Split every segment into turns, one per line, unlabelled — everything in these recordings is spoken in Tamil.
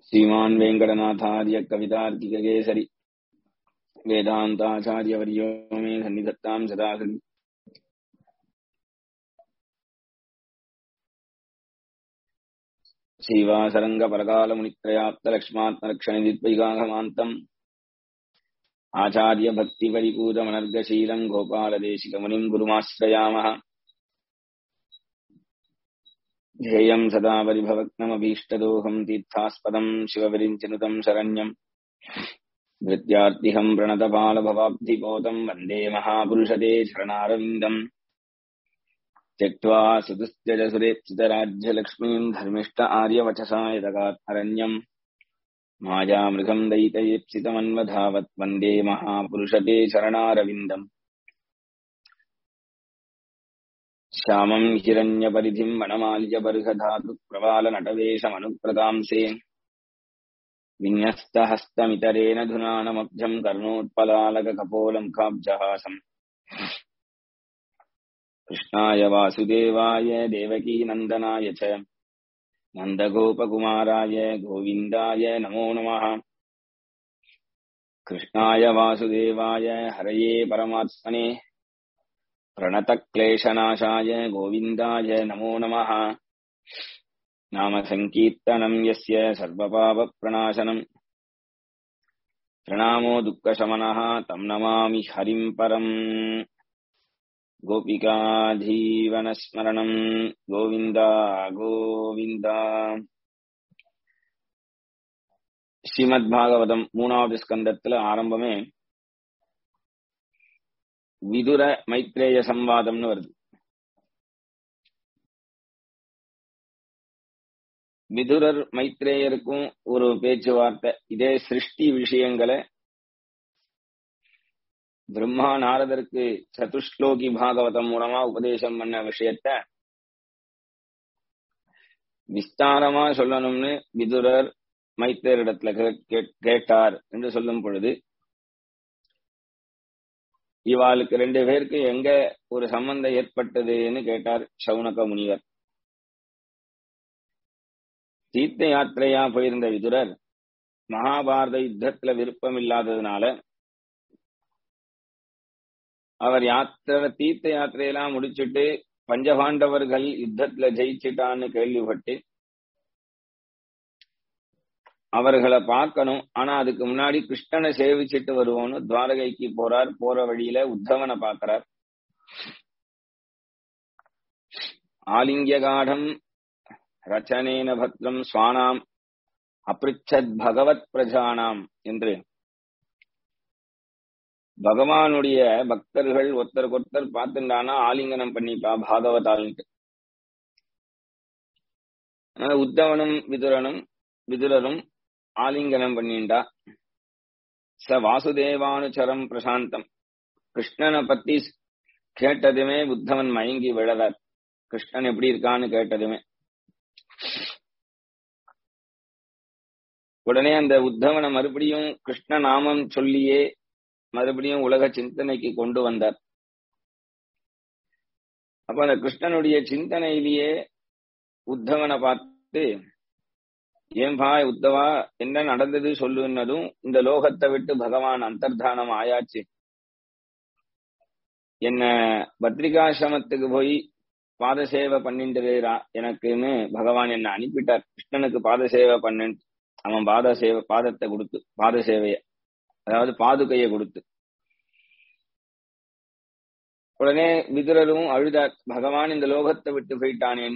श्रीमान् वेङ्कटनाथार्य कवितार्किककेसरि वेदान्ताचार्यवर्यो मे सन्निधत्ताम् सदा हृदि श्रीवासरङ्गपरकालमुनित्रयाप्तलक्ष्मात्मरक्षणदिद्वैगाघमान्तम् आचार्यभक्तिपरिपूतमनर्गशीलम् गोपालदेशिकमुनिम् गुरुमाश्रयामः ध्येयम् सदा परिभवग्नमभीष्टदोहम् तीर्थास्पदम् शिवविरिञ्चनुतम् शरण्यम् धृत्यार्तिहम् प्रणतपालभवाब्धिपोतम् वन्दे महापुरुषते शरणारविन्दम् त्यक्त्वा सुतुस्त्यजसुरेप्सितराज्यलक्ष्मीम् धर्मिष्ठ आर्यवचसा यदगात्मरण्यम् मायामृगम् दयितयेप्सितमन्वधावत् वन्दे महापुरुषते शरणारविन्दम् श्यामम् हिरण्यपरिधिम् वनमाल्यबर्हधातु प्रवालनटवेशमनुप्रतांसे विन्यस्तहस्तमितरेण धुनानमब्जम् कर्णोत्पलालककपोलम् काब्जहासम् कृष्णाय वासुदेवाय देवकीनन्दनाय च नन्दगोपकुमाराय गोविन्दाय नमो नमः कृष्णाय वासुदेवाय हरये परमात्मने प्रणतक्लेशनाशाय गोविन्दाय नमो नमः नाम सङ्कीर्तनम् यस्य सर्वपापप्रणाशनम् प्रणामो दुःखशमनः तम् नमामि हरिम् परम् गोपिकाधीवनस्मरणम् गोविन्द गोविन्द ஸ்ரீமத்பாகவதம் மூணாவது ஸ்கந்தத்துல ஆரம்பமே விதுர மைத்ரேய சம்வாதம்னு வருது விதுரர் மைத்ரேயருக்கும் ஒரு பேச்சுவார்த்தை இதே சிருஷ்டி விஷயங்களை பிரம்மா நாரதருக்கு சதுஷ்லோகி பாகவதம் மூலமா உபதேசம் பண்ண விஷயத்த விஸ்தாரமா சொல்லணும்னு விதுரர் மைத்தேரிடத்துல கேட்டார் என்று சொல்லும் பொழுது இவாளுக்கு ரெண்டு பேருக்கு எங்க ஒரு சம்பந்தம் ஏற்பட்டதுன்னு கேட்டார் சவுனக முனிவர் தீர்த்த யாத்திரையா போயிருந்த விதுரர் மகாபாரத யுத்தத்துல விருப்பம் இல்லாததுனால அவர் யாத்திரை தீர்த்த யாத்திரையெல்லாம் முடிச்சுட்டு பஞ்சபாண்டவர்கள் யுத்தத்துல ஜெயிச்சிட்டான்னு கேள்விப்பட்டு அவர்களை பார்க்கணும் ஆனா அதுக்கு முன்னாடி கிருஷ்ணனை சேவிச்சுட்டு வருவோம்னு துவாரகைக்கு போறார் போற வழியில உத்தவனை பார்க்கிறார் ஆலிங்ககாடம் ரச்சனேன பத்ரம் சுவானாம் அப்ரிச்சத் பகவத் பிரஜானாம் என்று பகவானுடைய பக்தர்கள் ஒருத்தருக்கு ஒருத்தர் பார்த்துட்டானா ஆலிங்கனம் பண்ணிப்பா பாகவதால்ட்டு உத்தவனும் விதுரனும் விதுரரும் ஆலிங்கனம் பண்ணிண்டா ச வாசுதேவானுச்சரம் பிரசாந்தம் கிருஷ்ணனை பத்தி கேட்டதுமே உத்தவன் மயங்கி விழறார் கிருஷ்ணன் எப்படி இருக்கான்னு கேட்டதுமே உடனே அந்த உத்தவனை மறுபடியும் கிருஷ்ண நாமம் சொல்லியே மறுபடியும் உலக சிந்தனைக்கு கொண்டு வந்தார் அப்ப அந்த கிருஷ்ணனுடைய சிந்தனையிலேயே உத்தவனை பார்த்து ஏன்பா உத்தவா என்ன நடந்தது சொல்லுன்னதும் இந்த லோகத்தை விட்டு பகவான் அந்தர்தானம் ஆயாச்சு என்ன பத்ரிகாசிரமத்துக்கு போய் பாதசேவை பண்ணிட்டு எனக்குன்னு பகவான் என்ன அனுப்பிட்டார் கிருஷ்ணனுக்கு பாதசேவை பண்ணு அவன் பாத சேவை பாதத்தை கொடுத்து பாத சேவைய அதாவது பாதுகையை கொடுத்து உடனே விதுரரும் அழுதார் பகவான் இந்த லோகத்தை விட்டு போயிட்டானேன்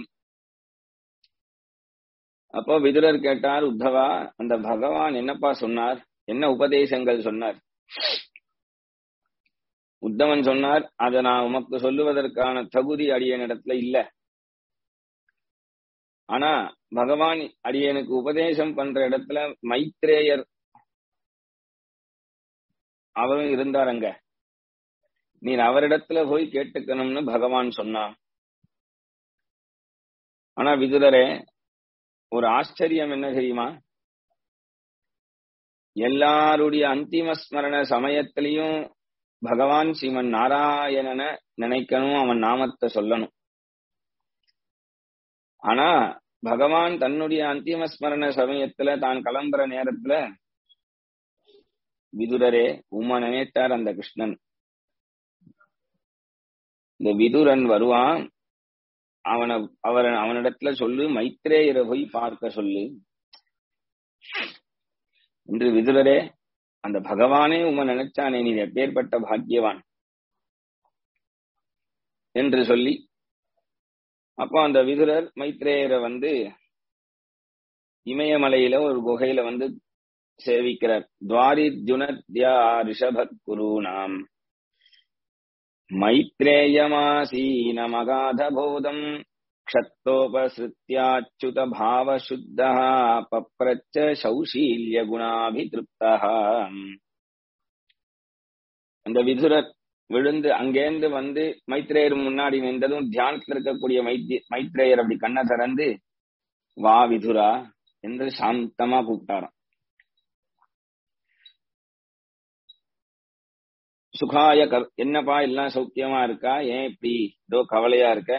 அப்போ விதுரர் கேட்டார் உத்தவா அந்த பகவான் என்னப்பா சொன்னார் என்ன உபதேசங்கள் சொன்னார் உத்தவன் சொன்னார் அதை நான் உமக்கு சொல்லுவதற்கான தகுதி அடியனிடத்துல இல்ல ஆனா பகவான் அடியனுக்கு உபதேசம் பண்ற இடத்துல மைத்ரேயர் அவரும் இருந்தார் அங்க நீர் அவரிடத்துல போய் கேட்டுக்கணும்னு பகவான் சொன்னான் ஆனா விதுரரே ஒரு ஆச்சரியம் என்ன தெரியுமா எல்லாருடைய அந்திம ஸ்மரண சமயத்திலையும் பகவான் ஸ்ரீமன் நாராயணனை நினைக்கணும் அவன் நாமத்தை சொல்லணும் ஆனா பகவான் தன்னுடைய அந்திம ஸ்மரண சமயத்துல தான் கிளம்புற நேரத்துல விதுரரே உமா நினைத்தார் அந்த கிருஷ்ணன் இந்த விதுரன் வருவான் அவனை அவர அவனிடத்துல சொல்லு மைத்ரேயரை போய் பார்க்க சொல்லு என்று விதுரரே அந்த பகவானே உம நினைச்சானே நீ எப்பேற்பட்ட பாக்கியவான் என்று சொல்லி அப்போ அந்த விதுரர் மைத்ரேயரை வந்து இமயமலையில ஒரு குகையில வந்து சேவிக்கிறார் துவாரி ஜுனத்யா ரிஷபத் குரு நாம் மைத்ரேயமாசீன மகாத போதம் க்ஷத்தோபசிருத்யாச்சுத பாவசுத்தா பப்ரச்ச சௌஷீல்ய குணாபிதிருப்தா அந்த விதுரர் விழுந்து அங்கேருந்து வந்து மைத்ரேயர் முன்னாடி நின்றதும் தியானத்துல இருக்கக்கூடிய மைத்தி மைத்ரேயர் அப்படி கண்ணை திறந்து வா விதுரா என்று சாந்தமா கூப்பிட்டாராம் சுகாய க- என்னப்பா எல்லாம் சௌக்கியமா இருக்கா ஏன் இப்படி ஏதோ கவலையா இருக்க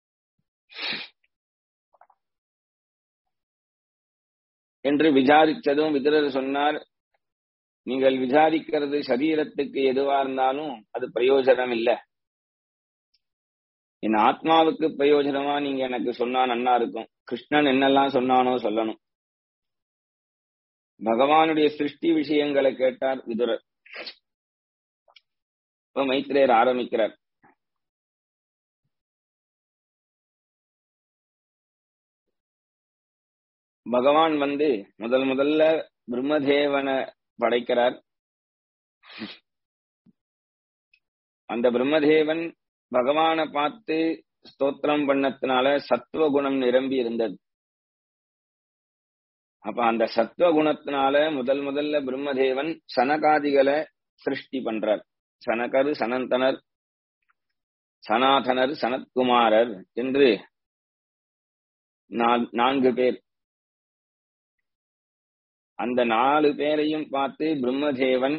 என்று விசாரிச்சதும் விதுரர் சொன்னார் நீங்கள் விசாரிக்கிறது சரீரத்துக்கு எதுவா இருந்தாலும் அது பிரயோஜனம் இல்ல என் ஆத்மாவுக்கு பிரயோஜனமா நீங்க எனக்கு சொன்னா நன்னா இருக்கும் கிருஷ்ணன் என்னெல்லாம் சொன்னானோ சொல்லணும் பகவானுடைய சிருஷ்டி விஷயங்களை கேட்டார் விதுரர் இப்ப மைத்ரேயர் ஆரம்பிக்கிறார் பகவான் வந்து முதல் முதல்ல பிரம்மதேவனை படைக்கிறார் அந்த பிரம்மதேவன் பகவானை பார்த்து ஸ்தோத்திரம் பண்ணதுனால சத்துவகுணம் நிரம்பி இருந்தது அப்ப அந்த சத்துவகுணத்தினால முதல் முதல்ல பிரம்மதேவன் சனகாதிகளை சிருஷ்டி பண்றார் சனகர் சனந்தனர் சனாதனர் சனத்குமாரர் என்று நா- நான்கு பேர் அந்த நாலு பேரையும் பார்த்து பிரம்மதேவன்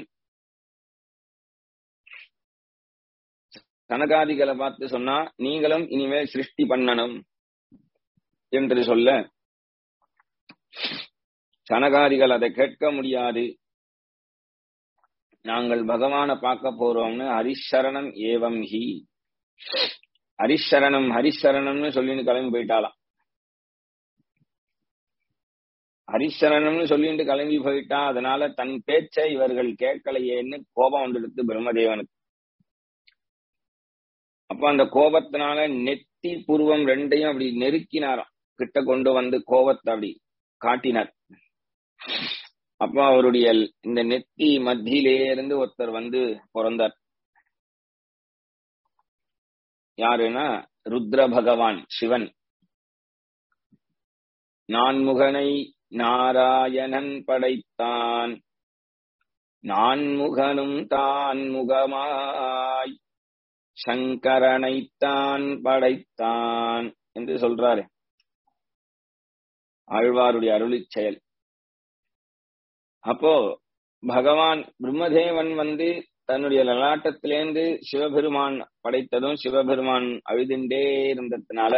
சனகாதிகளை பார்த்து சொன்னா நீங்களும் இனிமேல் சிருஷ்டி பண்ணணும் என்று சொல்ல சனகாதிகள் அதை கேட்க முடியாது நாங்கள் பகவானை பார்க்க போறோம்னு ஹரிஷரணம் ஏவம் ஹி ஹரிஷரணம் ஹரிஷரணம்னு சொல்லிட்டு கிளம்பி போயிட்டாளாம் ஹரிசரணம்னு சொல்லிட்டு கிளம்பி போயிட்டா அதனால தன் பேச்சை இவர்கள் கேட்கலையேன்னு கோபம் வந்துடுத்து பிரம்மதேவனுக்கு அப்ப அந்த கோபத்தினால நெத்தி புருவம் ரெண்டையும் அப்படி நெருக்கினாராம் கிட்ட கொண்டு வந்து கோபத்தை அப்படி காட்டினார் அப்ப அவருடைய இந்த நெத்தி மத்தியிலே இருந்து ஒருத்தர் வந்து பிறந்தார் யாருன்னா ருத்ர பகவான் சிவன் நான்முகனை நாராயணன் படைத்தான் நான்முகனும் தான் முகமாய் சங்கரனைத்தான் படைத்தான் என்று சொல்றாரு ஆழ்வாருடைய அருளிச் செயல் அப்போ பகவான் பிரம்மதேவன் வந்து தன்னுடைய லலாட்டத்திலேந்து சிவபெருமான் படைத்ததும் சிவபெருமான் அழுதுண்டே இருந்ததுனால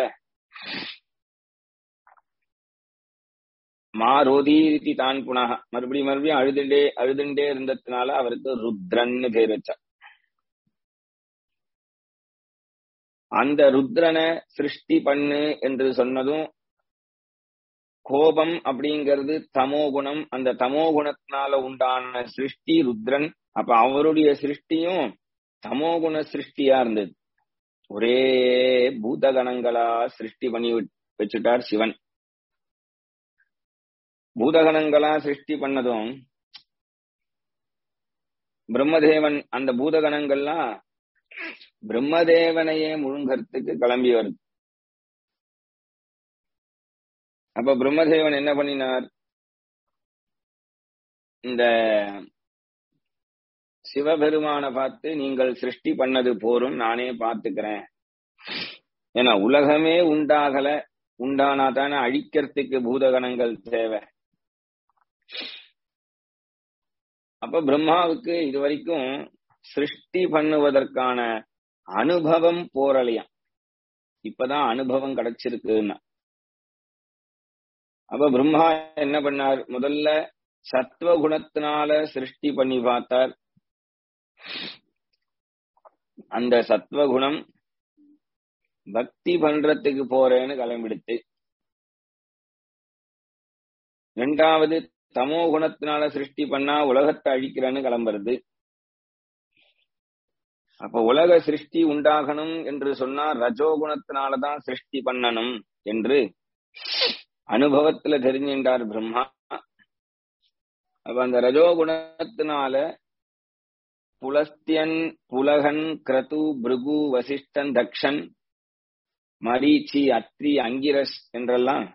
மாரோதீதி தான் புனக மறுபடியும் மறுபடியும் அழுதுண்டே அழுதுண்டே இருந்ததுனால அவருக்கு ருத்ரன்னு பேர் வச்சார் அந்த ருத்ரனை சிருஷ்டி பண்ணு என்று சொன்னதும் கோபம் அப்படிங்கிறது தமோ குணம் அந்த தமோ குணத்தினால உண்டான சிருஷ்டி ருத்ரன் அப்ப அவருடைய சிருஷ்டியும் தமோ குண சிருஷ்டியா இருந்தது ஒரே பூதகணங்களா சிருஷ்டி பண்ணி வச்- வச்சுட்டார் சிவன் பூதகணங்களா சிருஷ்டி பண்ணதும் பிரம்மதேவன் அந்த பூதகணங்கள்லாம் பிரம்மதேவனையே முழுங்கறதுக்கு கிளம்பி வருது அப்ப பிரம்மதேவன் என்ன பண்ணினார் இந்த சிவபெருமான பார்த்து நீங்கள் சிருஷ்டி பண்ணது போரும் நானே பார்த்துக்கிறேன் ஏன்னா உலகமே உண்டாகல உண்டானா தானே அழிக்கிறதுக்கு பூதகணங்கள் தேவை அப்ப பிரம்மாவுக்கு இது வரைக்கும் சிருஷ்டி பண்ணுவதற்கான அனுபவம் போரலையாம் இப்பதான் அனுபவம் கிடைச்சிருக்குன்னா அப்ப பிரம்மா என்ன பண்ணார் முதல்ல சத்துவ குணத்தினால சிருஷ்டி பண்ணி பார்த்தார் அந்த சத்வகுணம் பக்தி பண்றதுக்கு போறேன்னு கிளம்பிடுத்து ரெண்டாவது தமோ குணத்தினால சிருஷ்டி பண்ணா உலகத்தை அழிக்கிறேன்னு கிளம்புறது அப்ப உலக சிருஷ்டி உண்டாகணும் என்று சொன்னா ரஜோகுணத்தினாலதான் சிருஷ்டி பண்ணணும் என்று அனுபவத்துல தெரிஞ்சின்றார் பிரம்மா அப்ப அந்த ரஜோகுணத்தினால புலஸ்தியன் புலகன் கிரது பிருகு வசிஷ்டன் தக்ஷன் மரீச்சி அத்ரி அங்கிரஸ் என்றெல்லாம்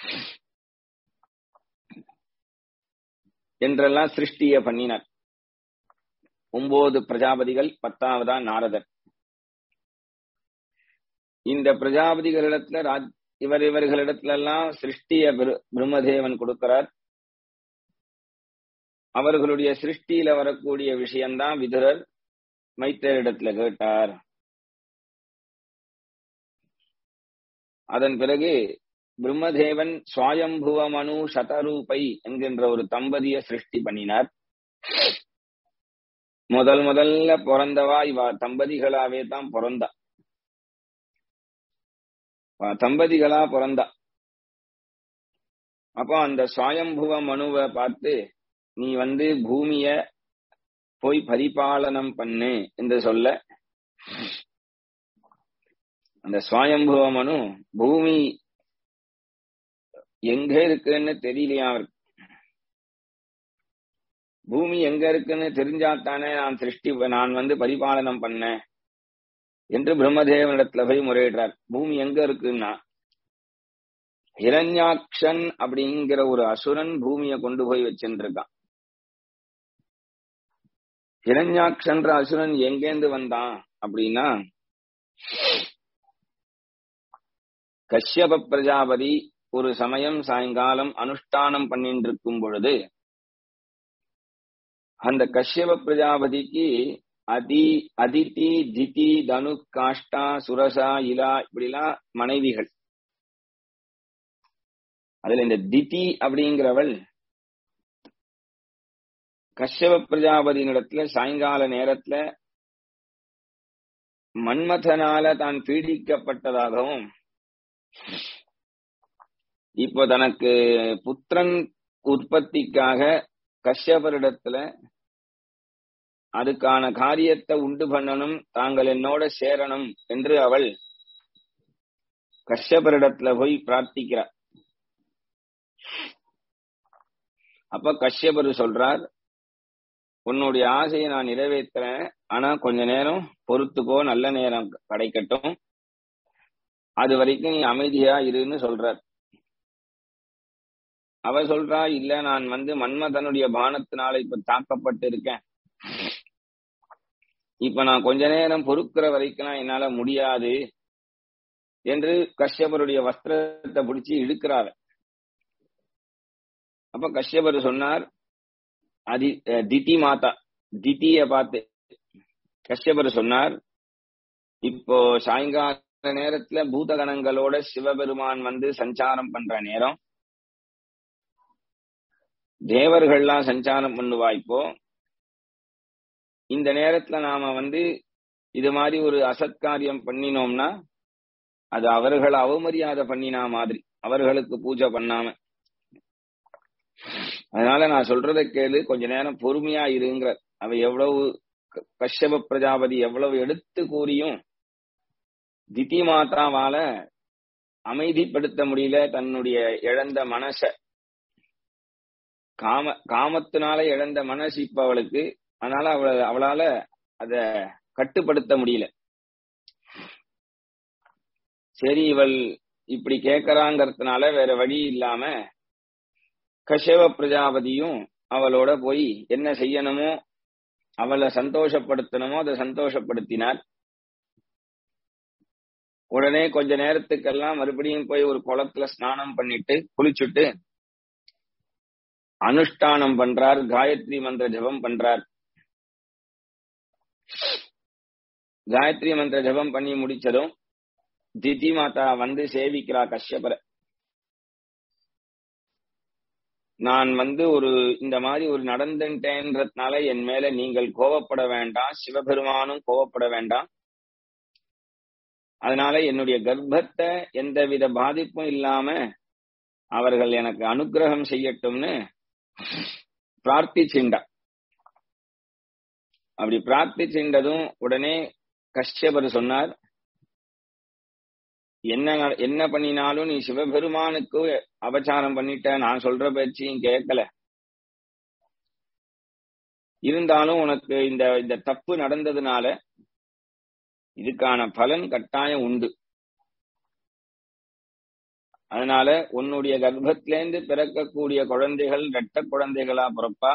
என்றெல்லாம் சிருஷ்டிய பண்ணினார் ஒன்பது பிரஜாபதிகள் பத்தாவதா நாரதர் இந்த பிரஜாபதிகளிடத்துல ராஜ் இவர் இவர்களிடத்துல எல்லாம் சிருஷ்டிய பிரம்மதேவன் கொடுக்கிறார் அவர்களுடைய சிருஷ்டியில வரக்கூடிய விஷயம்தான் விதுரர் மைத்தரிடத்துல கேட்டார் அதன் பிறகு பிரம்மதேவன் சுவாயம்புவ மனு சதரூபை என்கின்ற ஒரு தம்பதிய சிருஷ்டி பண்ணினார் முதல் முதல்ல பிறந்தவா இவ தம்பதிகளாவே தான் பிறந்தா தம்பதிகளா பிறந்தா அப்போ அந்த சுவாயம்புவ மனுவை பார்த்து நீ வந்து பூமிய போய் பரிபாலனம் பண்ணு என்று சொல்ல அந்த சுவாயம்புவ மனு பூமி எங்க இருக்குன்னு தெரியலையா அவருக்கு பூமி எங்க இருக்குன்னு தெரிஞ்சாத்தானே நான் சிருஷ்டி நான் வந்து பரிபாலனம் பண்ணேன் என்று பிரம்மதேவனிடத்துல போய் முறையிடுறார் பூமி எங்க இருக்குன்னா ஹிரண்யாக்ஷன் அப்படிங்கிற ஒரு அசுரன் பூமியை கொண்டு போய் வச்சுருக்கான் ஹிரண்யாக்ஷன்ற அசுரன் எங்கேந்து வந்தான் அப்படின்னா கஷ்யப பிரஜாபதி ஒரு சமயம் சாயங்காலம் அனுஷ்டானம் பண்ணிட்டு இருக்கும் பொழுது அந்த கஷ்யப பிரஜாபதிக்கு அதி அதிதி திதி தனு காஷ்டா சுரசா இலா இப்படிலாம் மனைவிகள் அதுல இந்த திதி அப்படிங்கிறவள் கஷ்யப பிரஜாபதியினிடத்துல சாயங்கால நேரத்துல மன்மதனால தான் பீடிக்கப்பட்டதாகவும் இப்போ தனக்கு புத்திரன் உற்பத்திக்காக கஷ்யபரிடத்துல அதுக்கான காரியத்தை உண்டு பண்ணணும் தாங்கள் என்னோட சேரணும் என்று அவள் கஷ்யபரிடத்துல போய் பிரார்த்திக்கிறார் அப்ப கஷ்யபர் சொல்றார் உன்னுடைய ஆசையை நான் நிறைவேற்றுறேன் ஆனா கொஞ்ச நேரம் பொறுத்துக்கோ நல்ல நேரம் கிடைக்கட்டும் அது வரைக்கும் நீ அமைதியா இருன்னு சொல்றார் அவ சொல்றா இல்ல நான் வந்து மன்மதனுடைய பானத்தினால இப்ப தாக்கப்பட்டு இருக்கேன் இப்ப நான் கொஞ்ச நேரம் பொறுக்கிற வரைக்கும் என்னால முடியாது என்று கஷ்யபருடைய வஸ்திரத்தை பிடிச்சி இழுக்கிறார் அப்ப கஷ்யபர் சொன்னார் அதி திதி மாதா திதிய பார்த்து கஷ்யபர் சொன்னார் இப்போ சாயங்கால நேரத்துல பூதகணங்களோட சிவபெருமான் வந்து சஞ்சாரம் பண்ற நேரம் தேவர்கள்லாம் சஞ்சாரம் பண்ணுவா இப்போ இந்த நேரத்துல நாம வந்து இது மாதிரி ஒரு அசத்காரியம் பண்ணினோம்னா அது அவர்களை அவமரியாதை பண்ணினா மாதிரி அவர்களுக்கு பூஜை பண்ணாம அதனால நான் சொல்றத கேளு கொஞ்ச நேரம் பொறுமையா இருங்கிற அவ எவ்வளவு கஷ்யப பிரஜாபதி எவ்வளவு எடுத்து கூறியும் திதி மாதாவால அமைதிப்படுத்த முடியல தன்னுடைய இழந்த மனச காம காமத்தினால இழந்த மனசு இப்ப அவளுக்கு அதனால அவள அவளால அத கட்டுப்படுத்த முடியல சரி இவள் இப்படி கேக்குறாங்கிறதுனால வேற வழி இல்லாம கஷேவ பிரஜாபதியும் அவளோட போய் என்ன செய்யணுமோ அவளை சந்தோஷப்படுத்தணுமோ அதை சந்தோஷப்படுத்தினார் உடனே கொஞ்ச நேரத்துக்கெல்லாம் மறுபடியும் போய் ஒரு குளத்துல ஸ்நானம் பண்ணிட்டு குளிச்சுட்டு அனுஷ்டானம் பண்றார் காயத்ரி மந்திர ஜபம் பண்றார் காயத்ரி மந்திர ஜபம் பண்ணி முடிச்சதும் திதி மாதா வந்து சேவிக்கிறா கஷ்யபர நான் வந்து ஒரு இந்த மாதிரி ஒரு நடந்துட்டேன்றதுனால என் மேல நீங்கள் கோவப்பட வேண்டாம் சிவபெருமானும் கோவப்பட வேண்டாம் அதனால என்னுடைய கர்ப்பத்தை எந்தவித பாதிப்பும் இல்லாம அவர்கள் எனக்கு அனுகிரகம் செய்யட்டும்னு பிரார்த்திச்சுண்டா அப்படி பிரார்த்திச்சுண்டதும் உடனே கஷ்யபர் சொன்னார் என்ன என்ன பண்ணினாலும் நீ சிவபெருமானுக்கு அபச்சாரம் பண்ணிட்ட நான் சொல்ற பேச்சையும் கேட்கல இருந்தாலும் உனக்கு இந்த இந்த தப்பு நடந்ததுனால இதுக்கான பலன் கட்டாயம் உண்டு அதனால உன்னுடைய கர்ப்பத்திலேருந்து பிறக்கக்கூடிய குழந்தைகள் ரெட்ட குழந்தைகளா பிறப்பா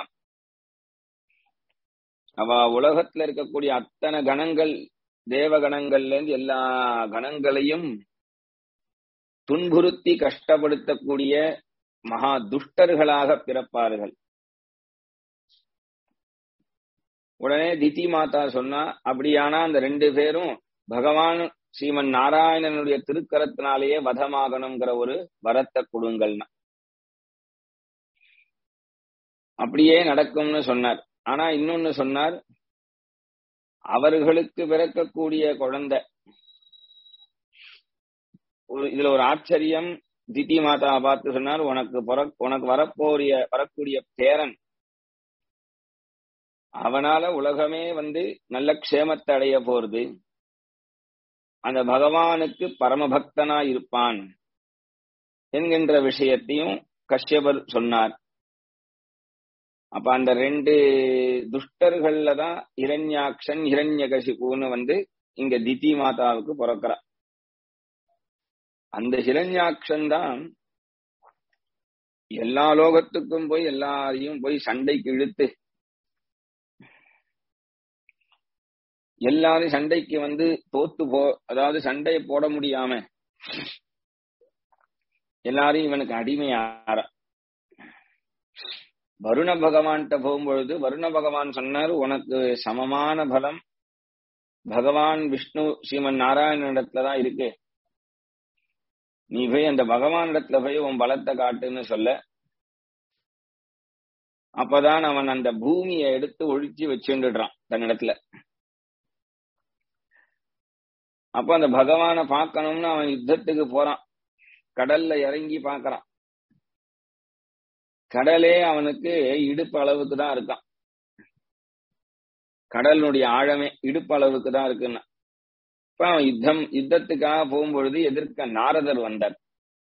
அவ உலகத்துல இருக்கக்கூடிய அத்தனை கணங்கள் தேவ கணங்கள்ல இருந்து எல்லா கணங்களையும் துன்புறுத்தி கஷ்டப்படுத்தக்கூடிய மகா துஷ்டர்களாக பிறப்பார்கள் உடனே திதி மாதா சொன்னா அப்படியானா அந்த ரெண்டு பேரும் பகவான் ஸ்ரீமன் நாராயணனுடைய திருக்கரத்தினாலேயே வதமாகணுங்கிற ஒரு வரத்தை கொடுங்கள்னா அப்படியே நடக்கும்னு சொன்னார் ஆனா இன்னொன்னு சொன்னார் அவர்களுக்கு பிறக்கக்கூடிய குழந்தை ஒரு இதுல ஒரு ஆச்சரியம் திதி மாதா பார்த்து சொன்னார் உனக்கு உனக்கு வரப்போரிய வரக்கூடிய பேரன் அவனால உலகமே வந்து நல்ல க்ஷேமத்தை அடைய போறது அந்த பகவானுக்கு பரமபக்தனா இருப்பான் என்கின்ற விஷயத்தையும் கஷ்யபர் சொன்னார் அப்ப அந்த ரெண்டு துஷ்டர்கள்ல தான் இரண்யாக்ஷன் இரண்யகசிபுன்னு வந்து இங்க திதி மாதாவுக்கு பிறக்கிறா அந்த ஹிரண்யாக்ஷன் தான் எல்லா லோகத்துக்கும் போய் எல்லாரையும் போய் சண்டைக்கு இழுத்து எல்லாரும் சண்டைக்கு வந்து தோத்து போ அதாவது சண்டையை போட முடியாம எல்லாரையும் இவனுக்கு அடிமையார வருண பகவான்கிட்ட போகும்பொழுது வருண பகவான் சொன்னார் உனக்கு சமமான பலம் பகவான் விஷ்ணு ஸ்ரீமன் நாராயணனிடத்துலதான் இருக்கு நீ போய் அந்த பகவானிடத்துல போய் உன் பலத்தை காட்டுன்னு சொல்ல அப்பதான் அவன் அந்த பூமியை எடுத்து ஒழிச்சு வச்சுடுறான் தன்னிடத்துல அப்ப அந்த பகவான பார்க்கணும்னு அவன் யுத்தத்துக்கு போறான் கடல்ல இறங்கி பாக்குறான் கடலே அவனுக்கு இடுப்பு அளவுக்கு தான் இருக்கான் கடலுடைய ஆழமே இடுப்பு அளவுக்கு தான் இருக்குன்னா இப்ப அவன் யுத்தம் யுத்தத்துக்காக போகும்பொழுது எதிர்க்க நாரதர் வந்தார்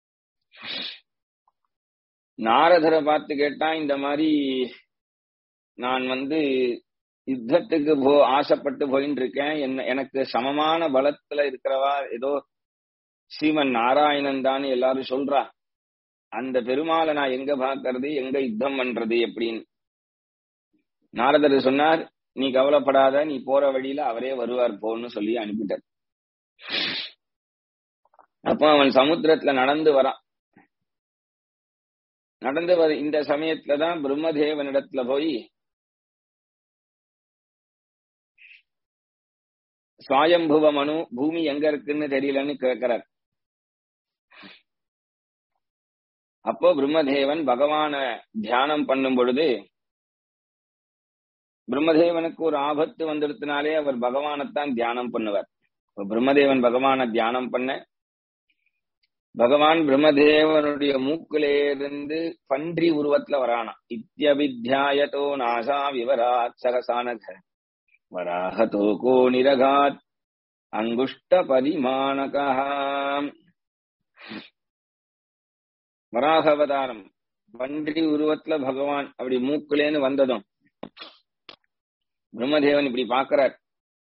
நாரதரை பார்த்து கேட்டா இந்த மாதிரி நான் வந்து யுத்தத்துக்கு போ ஆசைப்பட்டு போயின்னு இருக்கேன் என்ன எனக்கு சமமான பலத்துல இருக்கிறவா ஏதோ ஸ்ரீமன் நாராயணன் தான் எல்லாரும் சொல்றா அந்த பெருமாளை நான் எங்க பாக்குறது எங்க யுத்தம் பண்றது எப்படின்னு நாரதர் சொன்னார் நீ கவலைப்படாத நீ போற வழியில அவரே வருவார் போன்னு சொல்லி அனுப்பிட்டார் அப்போ அவன் சமுத்திரத்துல நடந்து வரான் நடந்து வர இந்த சமயத்துலதான் பிரம்மதேவனிடத்துல போய் சுவாயம்புவ மனு பூமி எங்க இருக்குன்னு தெரியலன்னு கேட்கிறார் அப்போ பிரம்மதேவன் பகவான தியானம் பண்ணும் பொழுது பிரம்மதேவனுக்கு ஒரு ஆபத்து வந்துடுத்தினாலே அவர் பகவானைத்தான் தியானம் பண்ணுவார் இப்ப பிரம்மதேவன் பகவான தியானம் பண்ண பகவான் பிரம்மதேவனுடைய மூக்கிலே இருந்து பன்றி உருவத்துல வரானா இத்தியபித்யாயதோ நாசா விவராத் சகசானக வராகதோ கோ நிரகாத் அங்குஷ்ட பரிமாணகா வராக அவதாரம் பன்றி உருவத்துல பகவான் அப்படி மூக்குலேன்னு வந்ததும் பிரம்மதேவன் இப்படி பாக்குறார்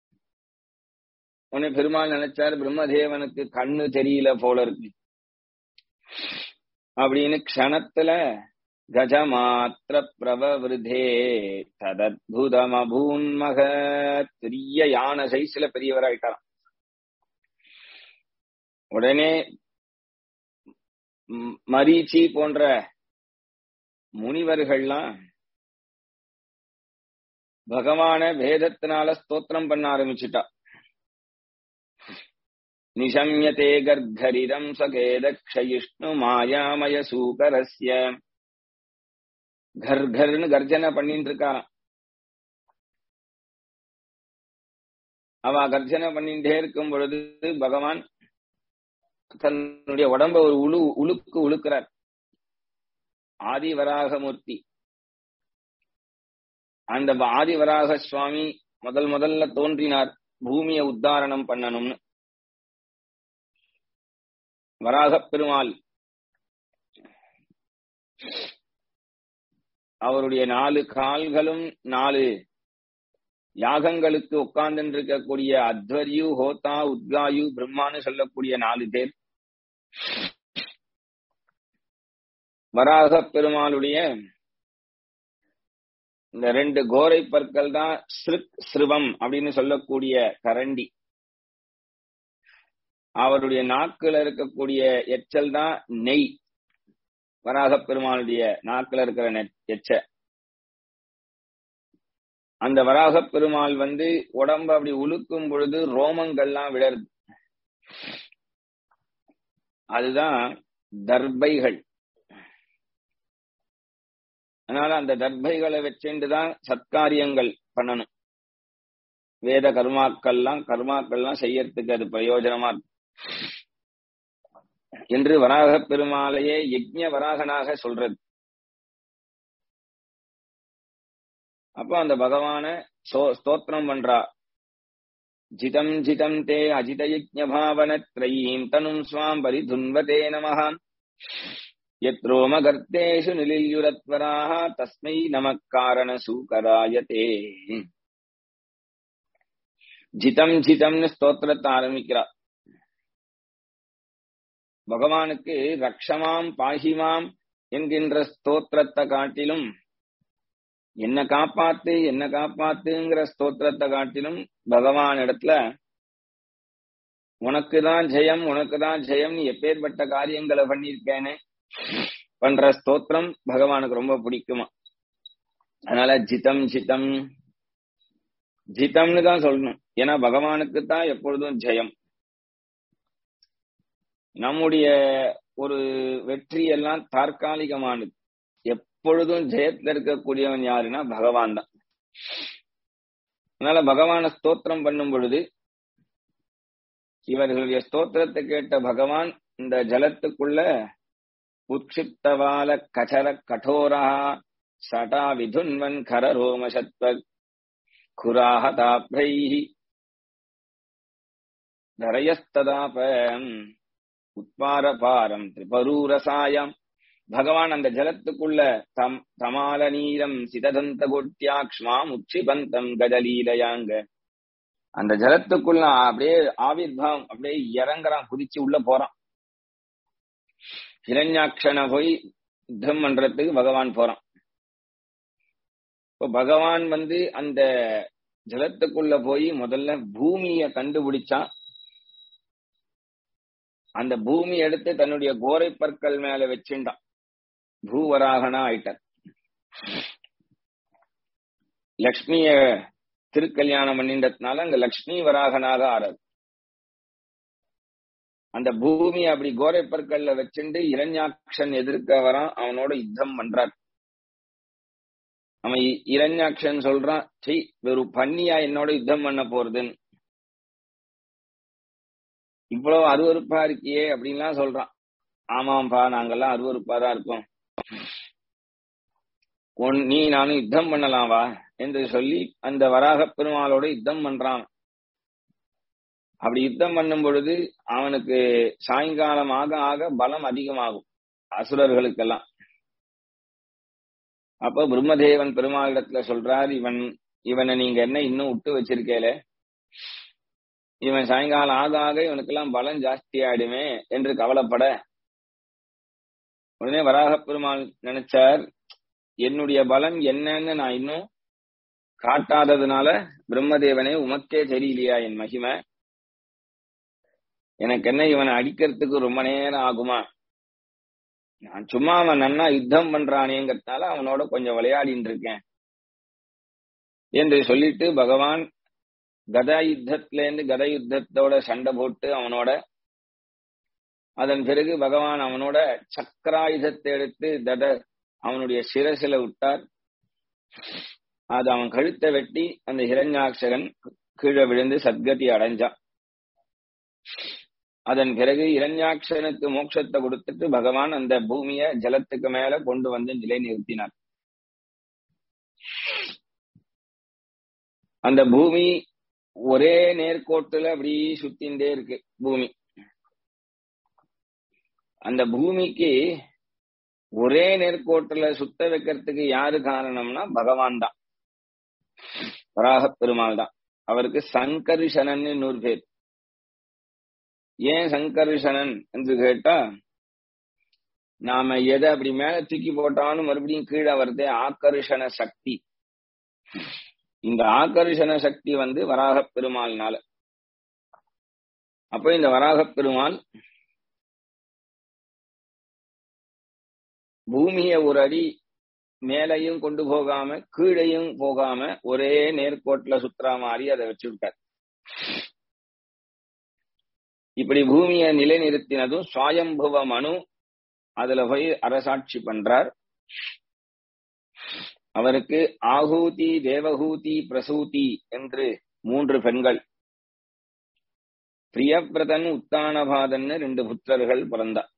உடனே பெருமாள் நினைச்சார் பிரம்மதேவனுக்கு கண்ணு தெரியல போல இருக்கு அப்படின்னு க்ஷணத்துல கஜமாத்திர பிரபவிருதே ததத்புதம் அபூன்மக பெரிய யானை சைஸ்ல பெரியவராயிட்டாராம் உடனே மரீச்சி போன்ற முனிவர்கள்லாம் பகவான வேதத்தினால ஸ்தோத்திரம் பண்ண ஆரம்பிச்சுட்டா நிஷம்யதே கர்கரிதம் சகேதக்ஷயிஷ்ணு மாயாமய சூகரஸ்ய கர் கர்னு கர்ஜனை பண்ணிட்டு இருக்காராம் அவ கர்ஜனை பண்ணிட்டே இருக்கும் பொழுது பகவான் தன்னுடைய உடம்ப ஒரு உழு உழுக்கு உழுக்கிறார் ஆதிவராகமூர்த்தி அந்த ஆதிவராக சுவாமி முதல் முதல்ல தோன்றினார் பூமியை உத்தாரணம் பண்ணணும்னு வராகப் பெருமாள் அவருடைய நாலு கால்களும் நாலு யாகங்களுக்கு உட்கார்ந்து இருக்கக்கூடிய அத்வர்யு ஹோதா உத்காயு பிரம்மான்னு சொல்லக்கூடிய நாலு பேர் வராக பெருமாளுடைய இந்த ரெண்டு கோரை பற்கள் தான் ஸ்ருக் ஸ்ருவம் அப்படின்னு சொல்லக்கூடிய கரண்டி அவருடைய நாக்குல இருக்கக்கூடிய எச்சல் தான் நெய் வராக பெருமாளுடைய நாக்குல இருக்கிற எச்ச அந்த வராக பெருமாள் வந்து உடம்ப அப்படி உழுக்கும் பொழுது ரோமங்கள்லாம் விழருது அதுதான் தர்பைகள் அதனால அந்த தர்பைகளை வச்சுட்டுதான் சத்காரியங்கள் பண்ணணும் வேத கர்மாக்கள்லாம் கர்மாக்கள்லாம் செய்யறதுக்கு அது பிரயோஜனமா இருக்கும் என்று வராக பெருமாளையே யஜ்ய வராகனாக சொல்றது அப்போ அந்த பகவான ஸ்தோத்திரம் பண்றா ஜிதம் ஜிதம் தே அஜித யஜ்ய பாவன திரையீம் தனும் ஸ்வாம் பரிதுன்வதே நமஹான் யத்ரோமகர்த்தேஷு நிலில்யுரத்வராக தஸ்மை நமக்காரண சூகராயதே ஜிதம் ஜிதம்னு ஸ்தோத்திரத்தை ஆரம்பிக்கிறா பகவானுக்கு ரக்ஷமாம் பாகிமாம் என்கின்ற ஸ்தோத்திரத்தை காட்டிலும் என்ன காப்பாத்து என்ன காப்பாத்துங்கிற ஸ்தோத்திரத்தை காட்டிலும் பகவான் இடத்துல உனக்குதான் ஜெயம் உனக்குதான் ஜெயம் நீ எப்பேற்பட்ட காரியங்களை பண்ணிருக்கேன்னு பண்ற ஸ்தோத்திரம் பகவானுக்கு ரொம்ப பிடிக்குமா அதனால ஜிதம் ஜிதம் ஜிதம்னு தான் சொல்லணும் ஏன்னா பகவானுக்கு தான் எப்பொழுதும் ஜெயம் நம்முடைய ஒரு வெற்றி எல்லாம் தற்காலிகமானது எப்பொழுதும் ஜெயத்துல இருக்கக்கூடியவன் யாருன்னா பகவான் தான் அதனால பகவான ஸ்தோத்திரம் பண்ணும் பொழுது இவர்களுடைய ஸ்தோத்திரத்தை கேட்ட பகவான் இந்த ஜலத்துக்குள்ள உட்சிப்தவால கச்சர கடோரா சடா விதுன்வன் கர ரோமசத்வ குராஹதாப்ரை தரயஸ்ததாபம் உத்பாரபாரம் திரிபரூரசாயம் பகவான் அந்த ஜலத்துக்குள்ள தம் தமால நீரம் சிததந்த கொட்டியாக்ஷ்மாம் உச்சிபந்தம் கஜலீலையாங்க அந்த ஜலத்துக்குள்ள அப்படியே ஆவிர்வாவம் அப்படியே இறங்குறான் குதிச்சு உள்ள போறான் ஹிரண்யாட்சனை போய் யுத்தம் பண்றதுக்கு பகவான் போறான் இப்போ பகவான் வந்து அந்த ஜலத்துக்குள்ள போய் முதல்ல பூமிய கண்டுபிடிச்சான் அந்த பூமி எடுத்து தன்னுடைய கோரை பற்கள் மேல வச்சுட்டான் பூவராகனா ஆயிட்டார் லக்ஷ்மிய திருக்கல்யாணம் பண்ணின்றதுனால அங்க லக்ஷ்மி வராகனாக ஆறார் அந்த பூமி அப்படி கோரை பற்கள்ல வச்சுட்டு இரண்யாக்ஷன் எதிர்க்க வரான் அவனோட யுத்தம் பண்றார் அவன் இரண்யாக்ஷன் சொல்றான் செய் வெறும் பண்ணியா என்னோட யுத்தம் பண்ண போறதுன்னு இவ்வளவு அருவறுப்பா இருக்கியே அப்படின்லாம் சொல்றான் ஆமாம்பா நாங்கெல்லாம் அருவறுப்பா தான் இருக்கோம் உன் நீ நானும் யுத்தம் பண்ணலாம் வா என்று சொல்லி அந்த வராக பெருமாளோட யுத்தம் பண்றான் அப்படி யுத்தம் பண்ணும் பொழுது அவனுக்கு சாயங்காலம் ஆக ஆக பலம் அதிகமாகும் அசுரர்களுக்கெல்லாம் அப்ப பிரம்மதேவன் பெருமாளிடத்துல சொல்றார் இவன் இவனை நீங்க என்ன இன்னும் விட்டு வச்சிருக்கேல இவன் சாயங்காலம் ஆக ஆக இவனுக்கெல்லாம் பலம் ஜாஸ்தி ஆயிடுமே என்று கவலைப்பட உடனே வராக பெருமாள் நினைச்சார் என்னுடைய பலம் என்னன்னு நான் இன்னும் காட்டாததுனால பிரம்மதேவனே உமக்கே தெரியலையா என் மகிமை எனக்கு என்ன இவனை அடிக்கிறதுக்கு ரொம்ப நேரம் ஆகுமா நான் சும்மா அவன் நன்னா யுத்தம் பண்றானேங்கிறதுனால அவனோட கொஞ்சம் விளையாடிட்டு இருக்கேன் என்று சொல்லிட்டு பகவான் கதா யுத்தத்துல இருந்து கத யுத்தத்தோட சண்டை போட்டு அவனோட அதன் பிறகு பகவான் அவனோட சக்கராயுதத்தை எடுத்து தத அவனுடைய சிரசில விட்டார் அது அவன் கழுத்தை வெட்டி அந்த ஹிரண்யாட்சகன் கீழே விழுந்து சத்கதி அடைஞ்சான் அதன் பிறகு இரண்யாட்சனுக்கு மோட்சத்தை கொடுத்துட்டு பகவான் அந்த பூமிய ஜலத்துக்கு மேல கொண்டு வந்து நிலை நிறுத்தினார் அந்த பூமி ஒரே நேர்கோட்டுல அப்படி சுத்தின்றே இருக்கு பூமி அந்த பூமிக்கு ஒரே நேர்கோட்டுல சுத்த வைக்கிறதுக்கு யாரு காரணம்னா பகவான் தான் வராக பெருமாள் தான் அவருக்கு சங்கர்ஷனன் நூறு பேர் ஏன் சங்கர்ஷனன் என்று கேட்டா நாம எதை அப்படி மேல தூக்கி போட்டாலும் மறுபடியும் கீழே வருதே ஆக்கர்ஷண சக்தி இந்த ஆக்கர்ஷண சக்தி வந்து வராக பெருமாள்னால அப்ப இந்த வராக பெருமாள் பூமிய ஒரு அடி மேலையும் கொண்டு போகாம கீழையும் போகாம ஒரே நேர்கோட்டுல சுத்துற மாதிரி அதை வச்சு விட்டார் இப்படி பூமியை நிலைநிறுத்தினதும் சுவாயம்புவ மனு அதுல போய் அரசாட்சி பண்றார் அவருக்கு ஆகூதி தேவகூதி பிரசூதி என்று மூன்று பெண்கள் பிரியபிரதன் உத்தானபாதன்னு ரெண்டு புத்திரர்கள் பிறந்தார்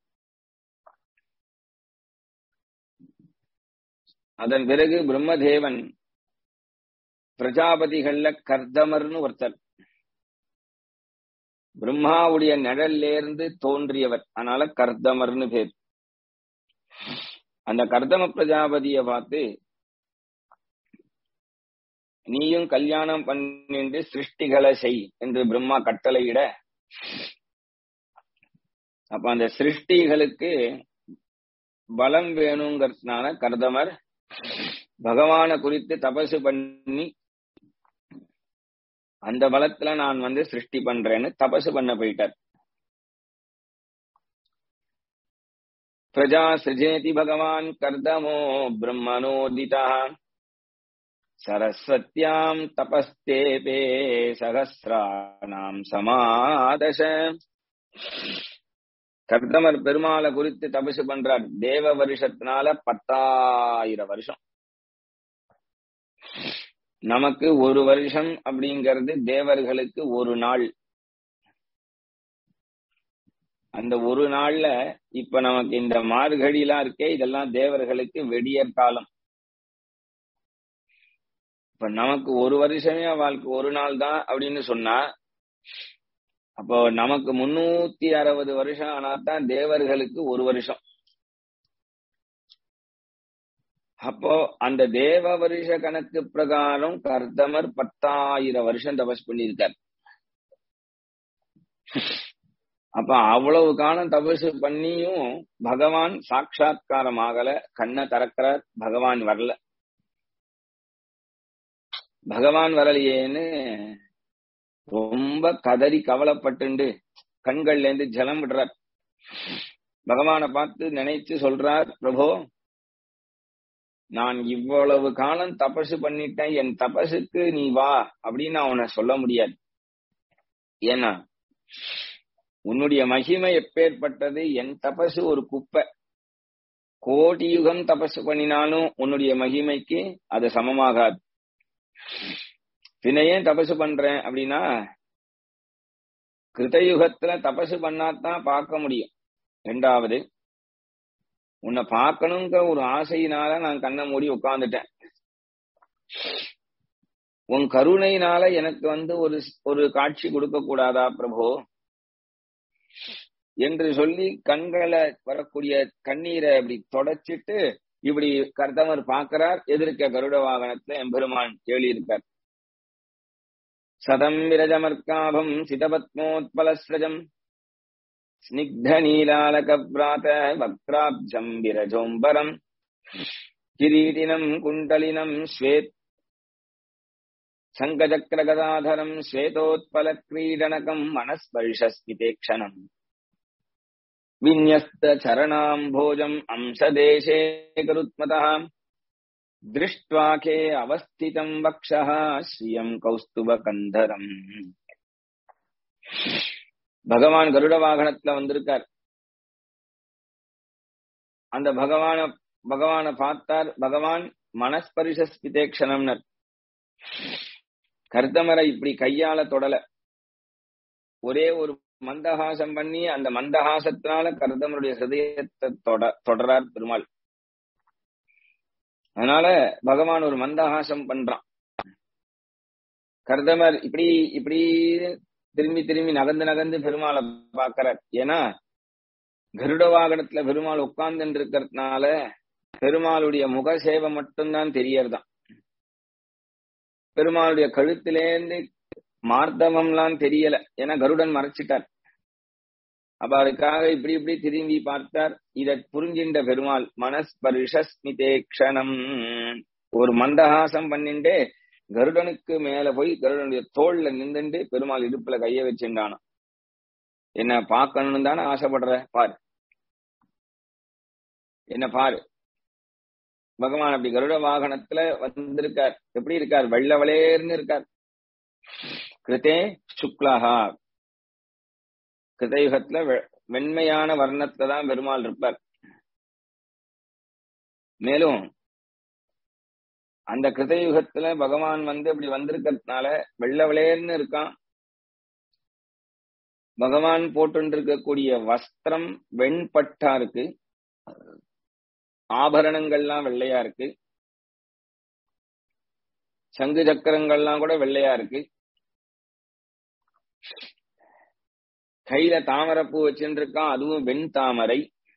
அதன் பிறகு பிரம்மதேவன் பிரஜாபதிகள்ல கர்தமர்னு ஒருத்தர் பிரம்மாவுடைய நிழல்லேருந்து தோன்றியவர் அதனால கர்தமர்னு பேர் அந்த கர்தம பிரஜாபதிய பார்த்து நீயும் கல்யாணம் பண்ணிட்டு சிருஷ்டிகளை செய் என்று பிரம்மா கட்டளையிட அப்ப அந்த சிருஷ்டிகளுக்கு பலம் வேணுங்கிறதுனால கர்தமர் பகவான குறித்து தபசு பண்ணி அந்த பலத்துல நான் வந்து சிருஷ்டி பண்றேன்னு தபசு பண்ண போயிட்டார் பிரஜா சிருஜேதி பகவான் கர்தமோ பிரம்மனோதிதா சரஸ்வத்யாம் தபஸ்தேபே சகசிராணாம் சமாதச கர்தமர் பெருமாளை குறித்து தபசு பண்றார் தேவ வருஷத்தினால பத்தாயிரம் வருஷம் நமக்கு ஒரு வருஷம் அப்படிங்கிறது தேவர்களுக்கு ஒரு நாள் அந்த ஒரு நாள்ல இப்ப நமக்கு இந்த மார்கழிலாம் இருக்கே இதெல்லாம் தேவர்களுக்கு வெடியற் காலம் இப்ப நமக்கு ஒரு வருஷமே வாழ்க்கை ஒரு நாள் தான் அப்படின்னு சொன்னா அப்போ நமக்கு முன்னூத்தி அறுபது வருஷம் ஆனா தான் தேவர்களுக்கு ஒரு வருஷம் அப்போ அந்த தேவ வருஷ கணக்கு பிரகாரம் கர்தமர் பத்தாயிரம் வருஷம் தபஸ் பண்ணியிருக்கார் அப்ப அவ்வளவு காலம் தபசு பண்ணியும் பகவான் சாட்சா்காரம் ஆகல கண்ணை திறக்கிறார் பகவான் வரல பகவான் வரலையேன்னு ரொம்ப கதறி கவலைப்பட்டுண்டு கண்கள்ல இருந்து ஜலம் விடுறார் பகவானை பார்த்து நினைச்சு சொல்றார் பிரபோ நான் இவ்வளவு காலம் தபசு பண்ணிட்டேன் என் தபசுக்கு நீ வா அப்படின்னு அவனை சொல்ல முடியாது ஏன்னா உன்னுடைய மகிமை எப்பேற்பட்டது என் தபசு ஒரு குப்பை கோடி யுகம் தபசு பண்ணினாலும் உன்னுடைய மகிமைக்கு அது சமமாகாது பின்ன ஏன் தபசு பண்றேன் அப்படின்னா கிருதயுகத்துல தபசு பண்ணாதான் பார்க்க முடியும் ரெண்டாவது உன்னை பார்க்கணுங்கிற ஒரு ஆசையினால நான் கண்ணை மூடி உட்கார்ந்துட்டேன் உன் கருணையினால எனக்கு வந்து ஒரு ஒரு காட்சி கொடுக்க கூடாதா பிரபு என்று சொல்லி கண்களை வரக்கூடிய கண்ணீரை இப்படி தொடச்சிட்டு இப்படி கர்த்தமர் பார்க்கிறார் எதிர்க்க கருட வாகனத்துல எம்பெருமான் எழுதியிருக்கார் சதம் விரஜமர்க்காபம் சிதபத்மோத்பலஸ்ரஜம் ஸ்னிக்த நீலாலகவ்ராத வக்ராப்ஜம் விரஜோம்பரம் கிரீடினம் குண்டலினம் ஸ்வேத் சங்கச்சக்கரகதாதரம் ஸ்வேதோத்பல கிரீடனகம் மனஸ்பர்ஷஸ்மிதேக்ஷணம் விநியஸ்த சரணாம்போஜம் அம்சதேசே கருத்மதः திருஷ்டுவாக்கே அவஸ்திதம் வக்ஷः ஸ்ரீயம் கௌஸ்துப கந்தரம் பகவான் கருட வாகனத்துல வந்திருக்கார் அந்த பகவான பகவானை பார்த்தார் பகவான் மனஸ்பரிசஸ்பிதேக்ஷணம்னர் கர்தமரை இப்படி கையால தொடல ஒரே ஒரு மந்தஹாசம் பண்ணி அந்த மந்தஹாசத்தினால கர்தமருடைய ஹிருதயத்தை தொட தொடரார் பெருமாள் அதனால பகவான் ஒரு மந்தஹாசம் பண்றான் கர்தமர் இப்படி இப்படி திரும்பி திரும்பி நகர்ந்து நகர்ந்து பெருமாளை பாக்குறார் ஏன்னா கருட வாகனத்துல பெருமாள் உட்கார்ந்து இருக்கிறதுனால பெருமாளுடைய முக சேவை மட்டும்தான் தெரியறதான் பெருமாளுடைய கழுத்திலேந்து மார்த்தவம்லாம் தெரியல ஏன்னா கருடன் மறைச்சிட்டார் அப்ப அதுக்காக இப்படி இப்படி திரும்பி பார்த்தார் இத புரிஞ்சின்ற பெருமாள் மனஸ்பரிஷஸ்மிதேக்ஷணம் ஒரு மந்தஹாசம் பண்ணிண்டே கருடனுக்கு மேல போய் கருடனுடைய தோல்ல நின்றுண்டு பெருமாள் இடுப்புல கைய வச்சுட்டானோ என்ன பார்க்கணும்னு தானே ஆசைப்படுற பாரு என்ன பாரு பகவான் அப்படி கருட வாகனத்துல வந்திருக்கார் எப்படி இருக்கார் வெள்ள வளேர்னு இருக்கார் கிருத்தே சுக்லஹா கிருதயுகத்துல வெண்மையான வர்ணத்துல தான் பெருமாள் இருப்பார் மேலும் அந்த கிருதயுகத்துல பகவான் வந்து அப்படி வந்திருக்கிறதுனால வெள்ள விளையர்னு இருக்கான் பகவான் போட்டு இருக்கக்கூடிய வஸ்திரம் வெண்பட்டா இருக்கு ஆபரணங்கள்லாம் வெள்ளையா இருக்கு சங்கு சக்கரங்கள்லாம் கூட வெள்ளையா இருக்கு கையில தாமரைப்பூ வச்சுட்டு இருக்கான் அதுவும் வெண் தாமரை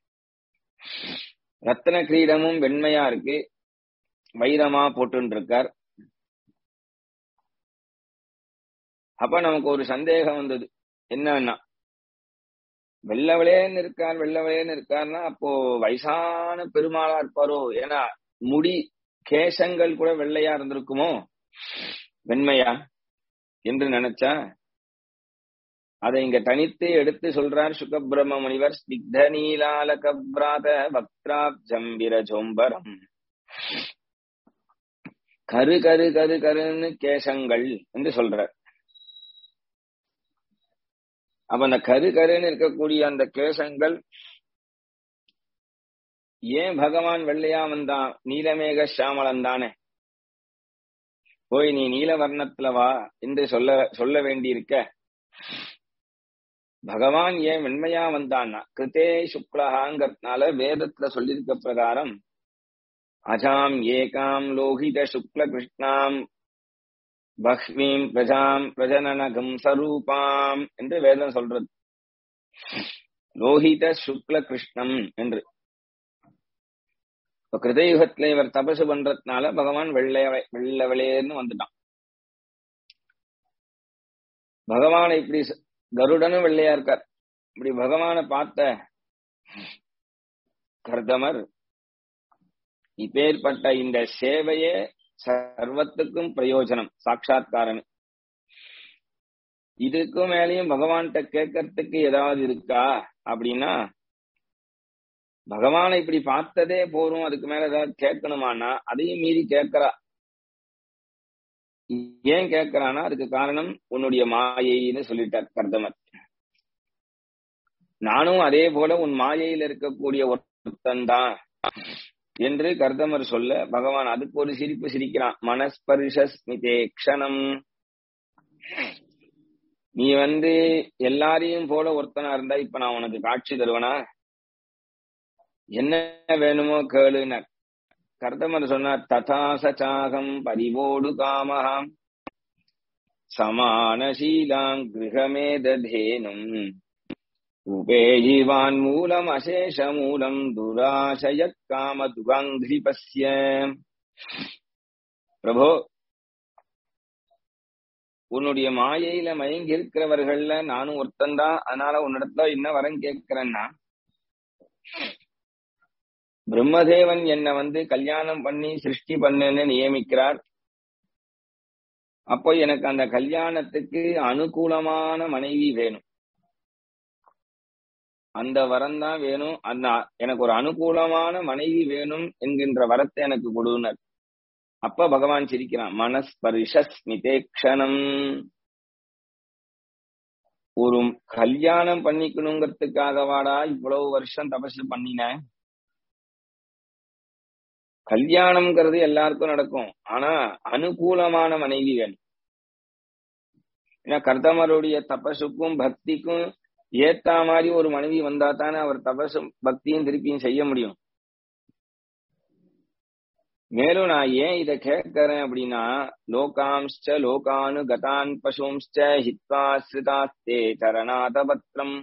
ரத்தன கிரீடமும் வெண்மையா இருக்கு வைரமா போட்டு இருக்கார் அப்ப நமக்கு ஒரு சந்தேகம் வந்தது என்னன்னா வெள்ளவளேன்னு இருக்கார் வெள்ளவளேன்னு இருக்காருன்னா அப்போ வயசான பெருமாளா இருப்பாரோ ஏன்னா முடி கேசங்கள் கூட வெள்ளையா இருந்திருக்குமோ வெண்மையா என்று நினைச்சா அதை இங்க தனித்து எடுத்து சொல்றார் சுகபிரம முனிவர் ஸ்னிக்த நீலாலகப்ராத வக்ராப்ஜம் விரஜோம்பரம் கரு கரு கரு கருன்னு கேசங்கள் என்று சொல்றார் அப்ப அந்த கரு கருன்னு இருக்கக்கூடிய அந்த கேசங்கள் ஏன் பகவான் வெள்ளையா வந்தான் நீலமேக சாமலன் தானே போய் நீ நீல வர்ணத்துல வா என்று சொல்ல சொல்ல வேண்டியிருக்க பகவான் ஏன் வெண்மையா வந்தான்னா கிருத்தே சுக்லஹாங்கிறதுனால வேதத்துல சொல்லியிருக்க பிரகாரம் அஜாம் ஏகாம் லோகித சுக்ல கிருஷ்ணாம் பஹ்வீம் பிரஜாம் பிரஜனனகம் சரூபாம் என்று வேதம் சொல்றது லோகித சுக்ல கிருஷ்ணம் என்று இப்ப கிருதயுகத்துல இவர் தபசு பண்றதுனால பகவான் வெள்ளை வெள்ள வெள்ளையர்னு வந்துட்டான் பகவானை இப்படி கருடனும் வெள்ளையா இருக்கார் இப்படி பகவானை பார்த்த கர்தமர் இப்பேற்பட்ட இந்த சேவையே சர்வத்துக்கும் பிரயோஜனம் சாட்சா்காரன் இதுக்கும் மேலேயும் பகவான்கிட்ட கேட்கறதுக்கு ஏதாவது இருக்கா அப்படின்னா பகவானை இப்படி பார்த்ததே போறோம் அதுக்கு மேல ஏதாவது கேட்கணுமானா அதையும் மீறி கேட்கறா ஏன் கேட்கறானா அதுக்கு காரணம் உன்னுடைய மாயைன்னு சொல்லிட்டார் கர்தமர் நானும் அதே போல உன் மாயையில் இருக்கக்கூடிய ஒருத்தன் தான் என்று கர்தமர் சொல்ல பகவான் அதுக்கு ஒரு சிரிப்பு சிரிக்கிறான் மனஸ்பரிஷஸ்மிதே க்ஷணம் நீ வந்து எல்லாரையும் போல ஒருத்தனா இருந்தா இப்ப நான் உனக்கு காட்சி தருவனா என்ன வேணுமோ கேளுனர் கர்தமர் சொன்னார் ததாசச்சாகம் பரிவோடு காமஹாம் சமானசீலாங் கிரகமேதேனும் உபேஜிவான் மூலம் அசேஷ மூலம் துராசய காம துகாங்கிரிபஸ்ய பிரபோ உன்னுடைய மாயையில மயங்கி இருக்கிறவர்கள்ல நானும் ஒருத்தன்தான் அதனால உன்னிடத்துல என்ன வரம் கேட்கிறேன்னா பிரம்மதேவன் என்னை வந்து கல்யாணம் பண்ணி சிருஷ்டி பண்ணுன்னு நியமிக்கிறார் அப்போ எனக்கு அந்த கல்யாணத்துக்கு அனுகூலமான மனைவி வேணும் அந்த வரம் தான் வேணும் அந்த எனக்கு ஒரு அனுகூலமான மனைவி வேணும் என்கின்ற வரத்தை எனக்கு கொடுனர் அப்ப பகவான் சிரிக்கிறான் மனஸ்பரிஷஸ்மிதேக்ஷணம் ஒரு கல்யாணம் பண்ணிக்கணுங்கிறதுக்காக வாடா இவ்வளவு வருஷம் தபசு பண்ணின கல்யாணம்ங்கிறது எல்லாருக்கும் நடக்கும் ஆனா அனுகூலமான மனைவி வேணும் ஏன்னா கர்தமருடைய தபசுக்கும் பக்திக்கும் ஏத்தா மாதிரி ஒரு மனைவி வந்தா தானே அவர் தபசும் பக்தியும் திருப்பியும் செய்ய முடியும் மேலும் நான் ஏன் இத கேட்கறேன் அப்படின்னா லோகாம்ச்ச லோகானு கதான் பசும்ச்ச ஹித்வாஸ்ரிதாஸ்தே சரணாதபத்ரம்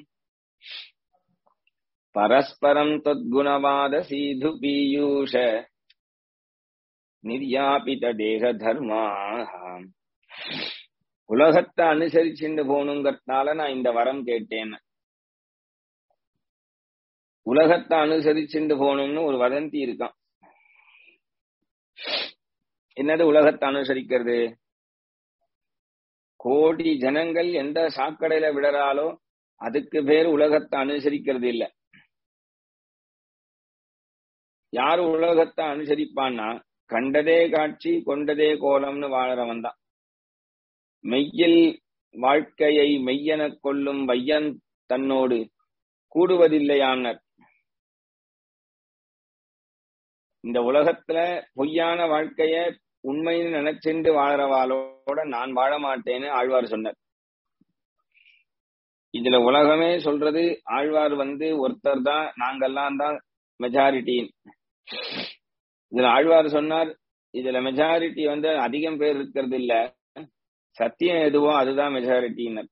பரஸ்பரம் தொத்குணவாத சீது பீயூஷ நிர்யாபித தேக தர்மா உலகத்தை அனுசரிச்சுட்டு போகணுங்கிறதுனால நான் இந்த வரம் கேட்டேன் உலகத்தை அனுசரிச்சுட்டு போகணும்னு ஒரு வதந்தி இருக்கான் என்னது உலகத்தை அனுசரிக்கிறது கோடி ஜனங்கள் எந்த சாக்கடையில விடறாலோ அதுக்கு பேர் உலகத்தை அனுசரிக்கிறது இல்ல யாரு உலகத்தை அனுசரிப்பான்னா கண்டதே காட்சி கொண்டதே கோலம்னு வாழறவன் தான் மெய்யில் வாழ்க்கையை மெய்யெனக் கொள்ளும் வையன் தன்னோடு கூடுவதில்லையானர் இந்த உலகத்துல பொய்யான வாழ்க்கைய உண்மைன்னு நினைச்சுண்டு வாழறவாளோட நான் வாழ மாட்டேன்னு ஆழ்வார் சொன்னார் இதுல உலகமே சொல்றது ஆழ்வார் வந்து ஒருத்தர் தான் நாங்கெல்லாம் தான் மெஜாரிட்டி இதுல ஆழ்வார் சொன்னார் இதுல மெஜாரிட்டி வந்து அதிகம் பேர் இருக்கிறது இல்ல சத்தியம் எதுவோ அதுதான் மெஜாரிட்டின்னு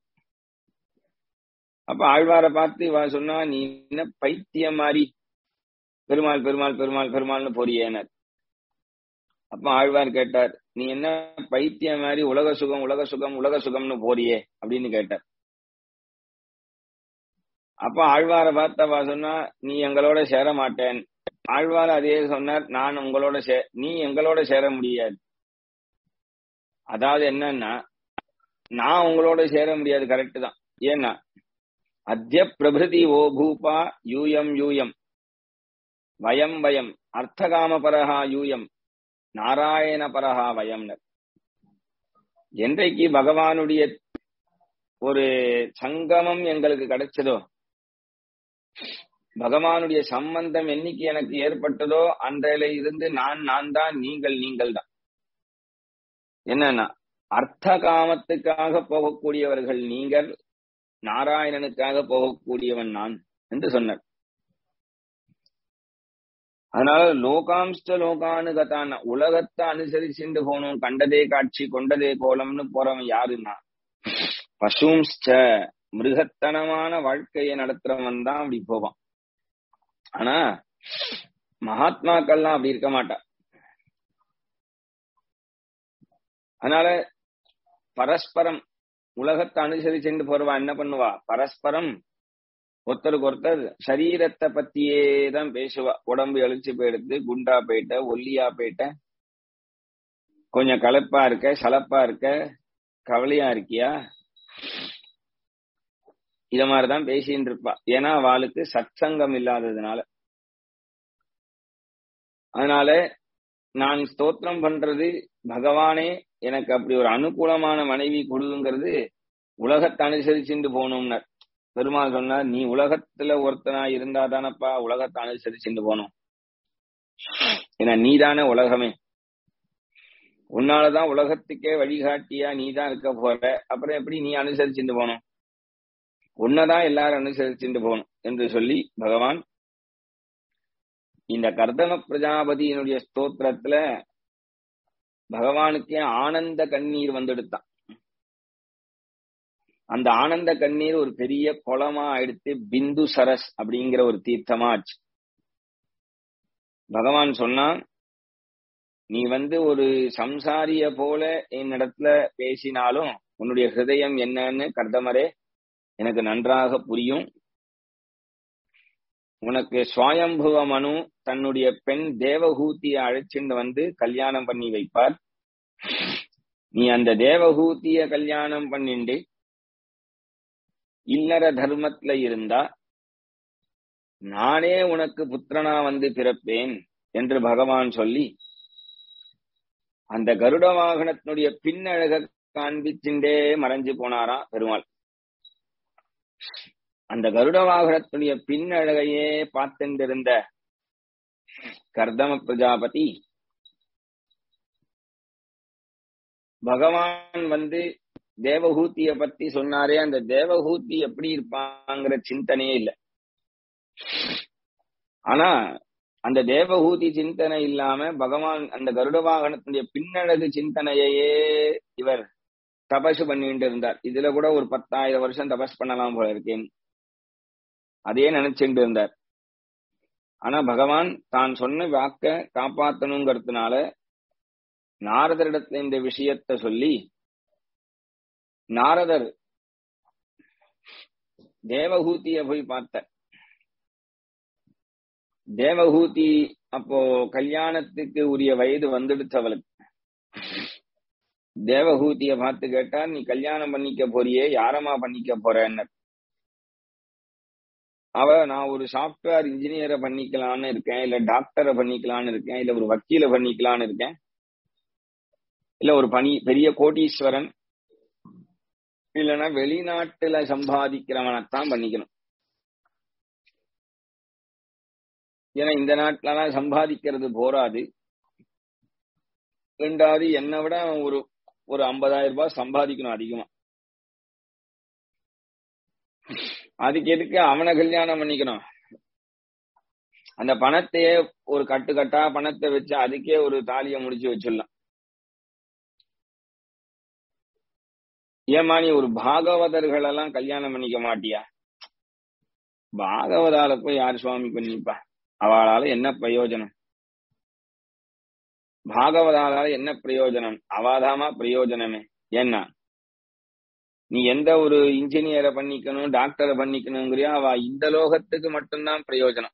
அப்ப ஆழ்வாரை பார்த்து இவ சொன்னா நீ என்ன பைத்தியம் மாதிரி பெருமாள் பெருமாள் பெருமாள் பெருமாள்னு போறியேனர் அப்ப ஆழ்வார் கேட்டார் நீ என்ன பைத்தியம் மாதிரி உலக சுகம் உலக சுகம் உலக சுகம்னு போறியே அப்படின்னு கேட்டார் அப்ப ஆழ்வாரை பார்த்தவா சொன்னா நீ எங்களோட சேர மாட்டேன் ஆழ்வார் அதே சொன்னார் நான் உங்களோட சே நீ எங்களோட சேர முடியாது அதாவது என்னன்னா நான் உங்களோட சேர முடியாது கரெக்ட் தான் ஏன்னா அத்திய பிரபிருதி ஓ பூபா யூயம் யூயம் வயம் வயம் அர்த்தகாம பரஹா யூயம் நாராயண பரஹா வயம்னர் என்றைக்கு பகவானுடைய ஒரு சங்கமம் எங்களுக்கு கிடைச்சதோ பகவானுடைய சம்பந்தம் என்னைக்கு எனக்கு ஏற்பட்டதோ அன்றையில இருந்து நான் நான் தான் நீங்கள் நீங்கள் தான் என்னன்னா அர்த்த காமத்துக்காக போகக்கூடியவர்கள் நீங்கள் நாராயணனுக்காக போகக்கூடியவன் நான் என்று சொன்னார் அதனால லோகாம்ஸ்ட லோகானு கதான உலகத்தை அனுசரிச்சுட்டு போகணும் கண்டதே காட்சி கொண்டதே கோலம்னு போறவன் யாருன்னா பசும்ஸ்ட மிருகத்தனமான வாழ்க்கையை நடத்துறவன் தான் அப்படி போவான் ஆனா மகாத்மாக்கள்லாம் அப்படி இருக்க மாட்டா அதனால பரஸ்பரம் உலகத்தை அனுசரிச்சுட்டு போறவா என்ன பண்ணுவா பரஸ்பரம் ஒருத்தருக்கு ஒருத்தர் சரீரத்தை பத்தியே தான் பேசுவா உடம்பு எழுச்சி போயிடுத்து குண்டா போயிட்ட ஒல்லியா போயிட்ட கொஞ்சம் கலப்பா இருக்க சலப்பா இருக்க கவலையா இருக்கியா இத மாதிரிதான் பேசின்னு இருப்பா ஏன்னா அவளுக்கு சத்சங்கம் இல்லாததுனால அதனால நான் ஸ்தோத்திரம் பண்றது பகவானே எனக்கு அப்படி ஒரு அனுகூலமான மனைவி கொடுங்கிறது உலகத்தை அனுசரிச்சுட்டு போகணும்னர் பெருமாள் சொன்னார் நீ உலகத்துல ஒருத்தனா இருந்தா தானப்பா உலகத்தை அனுசரிச்சுட்டு போகணும் ஏன்னா நீதானே உலகமே உன்னாலதான் உலகத்துக்கே வழிகாட்டியா நீ தான் இருக்க போற அப்புறம் எப்படி நீ அனுசரிச்சுட்டு போகணும் உன்னதான் எல்லாரும் அனுசரிச்சுட்டு போகணும் என்று சொல்லி பகவான் இந்த கர்தம பிரஜாபதியினுடைய ஸ்தோத்திரத்துல பகவானுக்கே ஆனந்த கண்ணீர் வந்துடுத்தான் அந்த ஆனந்த கண்ணீர் ஒரு பெரிய குளமா எடுத்து பிந்து சரஸ் அப்படிங்கிற ஒரு தீர்த்தமா ஆச்சு பகவான் சொன்னான் நீ வந்து ஒரு சம்சாரிய போல என்னிடத்துல பேசினாலும் உன்னுடைய ஹிருதயம் என்னன்னு கர்தமரே எனக்கு நன்றாக புரியும் உனக்கு சுவாயம்புவ மனு தன்னுடைய பெண் தேவகூத்திய அழைச்சிட்டு வந்து கல்யாணம் பண்ணி வைப்பார் நீ அந்த தேவகூத்திய கல்யாணம் பண்ணிண்டு இல்லற தர்மத்துல இருந்தா நானே உனக்கு புத்திரனா வந்து பிறப்பேன் என்று பகவான் சொல்லி அந்த கருட வாகனத்தினுடைய பின்னழக காண்பிச்சுண்டே மறைஞ்சு போனாராம் பெருமாள் அந்த கருட வாகனத்துடைய பின்னழகையே பார்த்துட்டு இருந்த கர்தம பிரஜாபதி பகவான் வந்து தேவஹூத்திய பத்தி சொன்னாரே அந்த தேவஹூத்தி எப்படி இருப்பாங்கிற சிந்தனையே இல்லை ஆனா அந்த தேவஹூதி சிந்தனை இல்லாம பகவான் அந்த கருட வாகனத்துடைய பின்னழகு சிந்தனையையே இவர் தபசு பண்ணிட்டு இருந்தார் இதுல கூட ஒரு பத்தாயிரம் வருஷம் தபஸ் பண்ணலாம் போல இருக்கேன் அதே நினைச்சுட்டு இருந்தார் ஆனா பகவான் தான் சொன்ன வாக்க காப்பாத்தணுங்கிறதுனால நாரதரிடத்துல இந்த விஷயத்த சொல்லி நாரதர் தேவஹூதிய போய் பார்த்த தேவஹூதி அப்போ கல்யாணத்துக்கு உரிய வயது வந்துடுச்சு அவளுக்கு தேவஹூதிய பார்த்து கேட்டா நீ கல்யாணம் பண்ணிக்க போறியே யாரமா பண்ணிக்க போறன்னு அவ நான் ஒரு சாப்ட்வேர் இன்ஜினியரை பண்ணிக்கலாம்னு இருக்கேன் இல்ல டாக்டரை பண்ணிக்கலாம்னு இருக்கேன் இல்ல ஒரு வக்கீல பண்ணிக்கலாம்னு இருக்கேன் இல்ல ஒரு பணி பெரிய கோடீஸ்வரன் இல்லைன்னா வெளிநாட்டுல சம்பாதிக்கிறவனைத்தான் பண்ணிக்கணும் ஏன்னா இந்த நாட்டுலலாம் சம்பாதிக்கிறது போராது ரெண்டாவது என்னை விட ஒரு ஒரு ஐம்பதாயிரம் ரூபாய் சம்பாதிக்கணும் அதிகமா அதுக்கு எதுக்கு அவனை கல்யாணம் பண்ணிக்கணும் அந்த பணத்தையே ஒரு கட்டு கட்டா பணத்தை வச்சு அதுக்கே ஒரு தாலிய முடிச்சு வச்சிடலாம் ஏமா நீ ஒரு பாகவதர்கள் எல்லாம் கல்யாணம் பண்ணிக்க மாட்டியா பாகவதால போய் யார் சுவாமி பண்ணிப்பா அவளால என்ன பிரயோஜனம் பாகவதால என்ன பிரயோஜனம் அவாதாமா பிரயோஜனமே என்ன நீ எந்த ஒரு இன்ஜினியரை பண்ணிக்கணும் டாக்டரை பண்ணிக்கணுங்கிறியா அவ இந்த லோகத்துக்கு மட்டும்தான் பிரயோஜனம்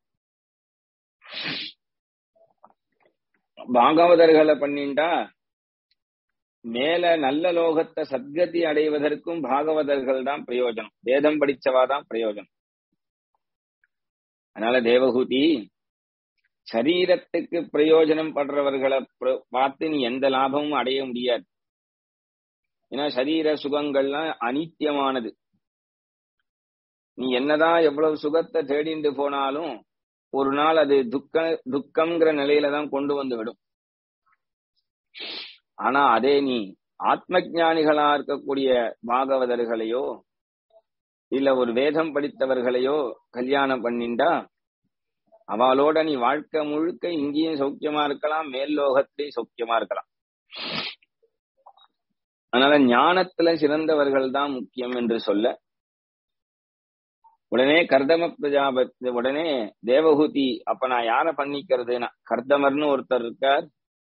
பாகவதர்களை பண்ணிண்டா மேல நல்ல லோகத்தை சத்கதி அடைவதற்கும் பாகவதர்கள் தான் பிரயோஜனம் வேதம் படிச்சவாதான் பிரயோஜனம் அதனால தேவகூதி சரீரத்துக்கு பிரயோஜனம் படுறவர்களை பார்த்து நீ எந்த லாபமும் அடைய முடியாது ஏன்னா சரீர சுகங்கள்லாம் அனித்தியமானது நீ என்னதான் எவ்வளவு சுகத்தை தேடிண்டு போனாலும் ஒரு நாள் அது துக்க துக்கம்ங்கிற நிலையில தான் கொண்டு வந்து விடும் ஆனா அதே நீ ஆத்ம ஜானிகளா இருக்கக்கூடிய பாகவதர்களையோ இல்ல ஒரு வேதம் படித்தவர்களையோ கல்யாணம் பண்ணிண்டா அவளோட நீ வாழ்க்கை முழுக்க இங்கேயும் சௌக்கியமா இருக்கலாம் மேல் லோகத்திலையும் சௌக்கியமா இருக்கலாம் அதனால ஞானத்துல சிறந்தவர்கள் தான் முக்கியம் என்று சொல்ல உடனே கர்தம பிரஜாபதி உடனே தேவகூதி அப்ப நான் யார பண்ணிக்கிறதுனா கர்தமர்னு ஒருத்தர் இருக்கார்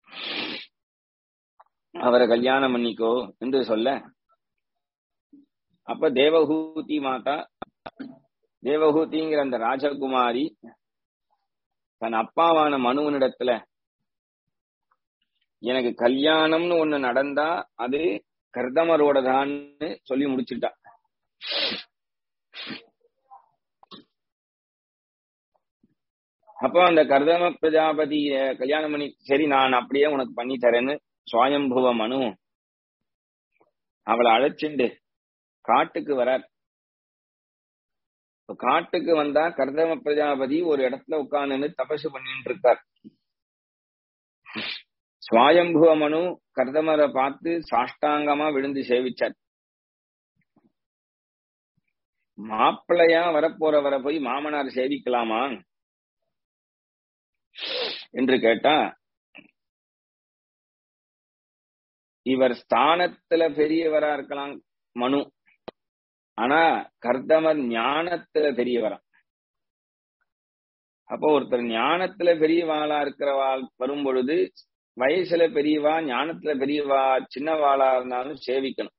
அவரை கல்யாணம் பண்ணிக்கோ என்று சொல்ல அப்ப தேவகூதி மாதா தேவகூதிங்கிற அந்த ராஜகுமாரி தன் அப்பாவான மனுவனிடத்துல எனக்கு கல்யாணம்னு ஒண்ணு நடந்தா அது கர்தமரோட தான்னு சொல்லி முடிச்சுட்டா அப்போ அந்த கர்தம பிரஜாபதி கல்யாணம் பண்ணி சரி நான் அப்படியே உனக்கு பண்ணி தரேன்னு சுவாயம்புவ மனு அவளை அழைச்சிண்டு காட்டுக்கு வரார் காட்டுக்கு வந்தா கர்தம பிரஜாபதி ஒரு இடத்துல உட்கார்ந்து தபசு பண்ணிட்டு இருக்கார் சுவாயம்புவ மனு கர்தமரை பார்த்து சாஷ்டாங்கமா விழுந்து சேவிச்சார் மாப்பிள்ளையா வரப்போறவரை போய் மாமனார் சேவிக்கலாமா என்று கேட்டா இவர் ஸ்தானத்துல பெரியவரா இருக்கலாம் மனு ஆனா கர்தமர் ஞானத்துல பெரியவரா அப்போ ஒருத்தர் ஞானத்துல பெரியவாளா இருக்கிறவாள் வரும் பொழுது வயசுல பெரியவா ஞானத்துல பெரியவா சின்னவாளா இருந்தாலும் சேவிக்கணும்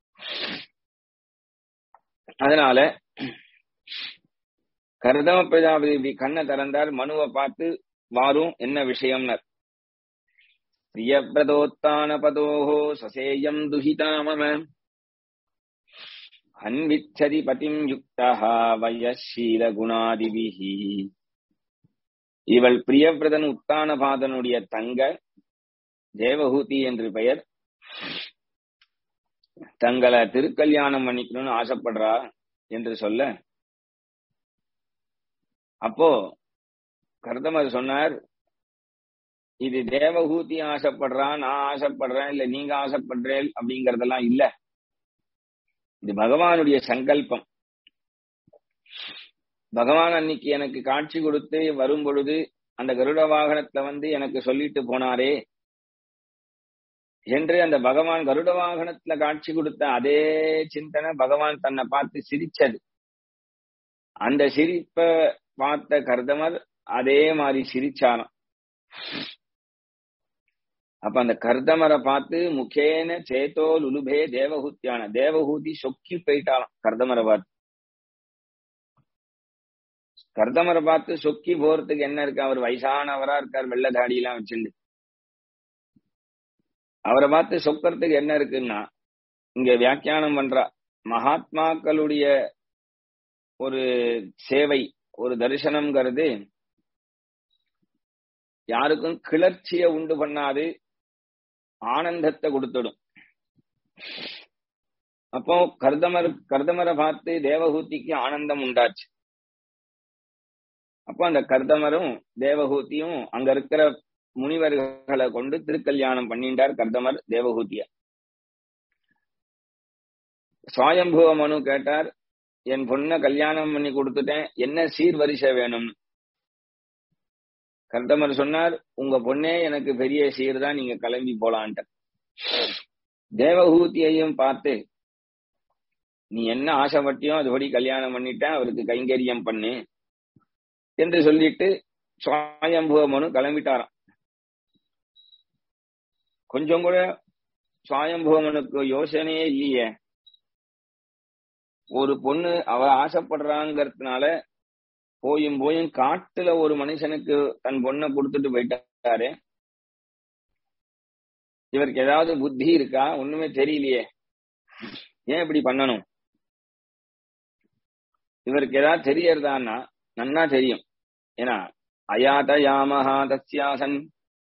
அதனால கர்தம பிரஜாபதி கண்ணை திறந்தார் மனுவை பார்த்து வாரும் என்ன விஷயம்னர் பிரியபிரதோத்தான பதோஹோ சசேயம் துஹிதா மம அன்விச்சதி பதிம் யுக்தா வயசீல குணாதிபிஹி இவள் பிரியபிரதன் உத்தானபாதனுடைய தங்க தேவஹூதி என்று பெயர் தங்களை திருக்கல்யாணம் பண்ணிக்கணும்னு ஆசைப்படுறா என்று சொல்ல அப்போ கர்தமர் சொன்னார் இது தேவகூதி ஆசைப்படுறான் நான் ஆசைப்படுறேன் இல்ல நீங்க ஆசைப்படுறேன் அப்படிங்கறதெல்லாம் இல்ல இது பகவானுடைய சங்கல்பம் பகவான் அன்னைக்கு எனக்கு காட்சி கொடுத்து வரும் பொழுது அந்த கருட வாகனத்துல வந்து எனக்கு சொல்லிட்டு போனாரே என்று அந்த பகவான் கருட வாகனத்துல காட்சி கொடுத்த அதே சிந்தனை பகவான் தன்னை பார்த்து சிரிச்சது அந்த சிரிப்ப பார்த்த கர்தமர் அதே மாதிரி சிரிச்சாராம் அப்ப அந்த கர்தமரை பார்த்து முகேன சேத்தோ லுலுபே தேவஹூத்தியான தேவஹூதி சொக்கி போயிட்டாலாம் கர்தமரை பார்த்து கர்தமரை பார்த்து சொக்கி போறதுக்கு என்ன இருக்கு அவர் வயசானவரா இருக்கார் வெள்ள தாடியெல்லாம் வச்சுண்டு அவரை பார்த்து சொக்கறதுக்கு என்ன இருக்குன்னா இங்க வியாக்கியானம் பண்றா மகாத்மாக்களுடைய ஒரு சேவை ஒரு தரிசனம்ங்கிறது யாருக்கும் கிளர்ச்சியை உண்டு பண்ணாது ஆனந்தத்தை கொடுத்துடும் அப்போ கர்தமர் கர்தமரை பார்த்து தேவஹூதிக்கு ஆனந்தம் உண்டாச்சு அப்போ அந்த கர்தமரும் தேவஹூதியும் அங்க இருக்கிற முனிவர்களை கொண்டு திருக்கல்யாணம் பண்ணிட்டார் கர்தமர் தேவஹூதிய சுவாயம்புவ மனு கேட்டார் என் பொண்ணை கல்யாணம் பண்ணி கொடுத்துட்டேன் என்ன சீர்வரிசை வேணும்னு கர்தமர் சொன்னார் உங்க பொண்ணே எனக்கு பெரிய சீர் தான் நீங்க கிளம்பி போலான்ட்ட தேவஹூதியையும் பார்த்து நீ என்ன ஆசைப்பட்டியோ அதுபடி கல்யாணம் பண்ணிட்டேன் அவருக்கு கைங்கரியம் பண்ணு என்று சொல்லிட்டு சுவாயம்புவ மனு கிளம்பிட்டாராம் கொஞ்சம் கூட சுவாயம்புவமனுக்கு யோசனையே இல்லையே ஒரு பொண்ணு அவ ஆசைப்படுறாங்கிறதுனால போயும் போயும் காட்டுல ஒரு மனுஷனுக்கு தன் பொண்ணை கொடுத்துட்டு போயிட்டாரு இவருக்கு ஏதாவது புத்தி இருக்கா ஒண்ணுமே தெரியலையே ஏன் இப்படி பண்ணணும் இவருக்கு ஏதாவது தெரியறதான்னா நன்னா தெரியும் ஏன்னா அயாத யாமஹா தஸ்யாசன்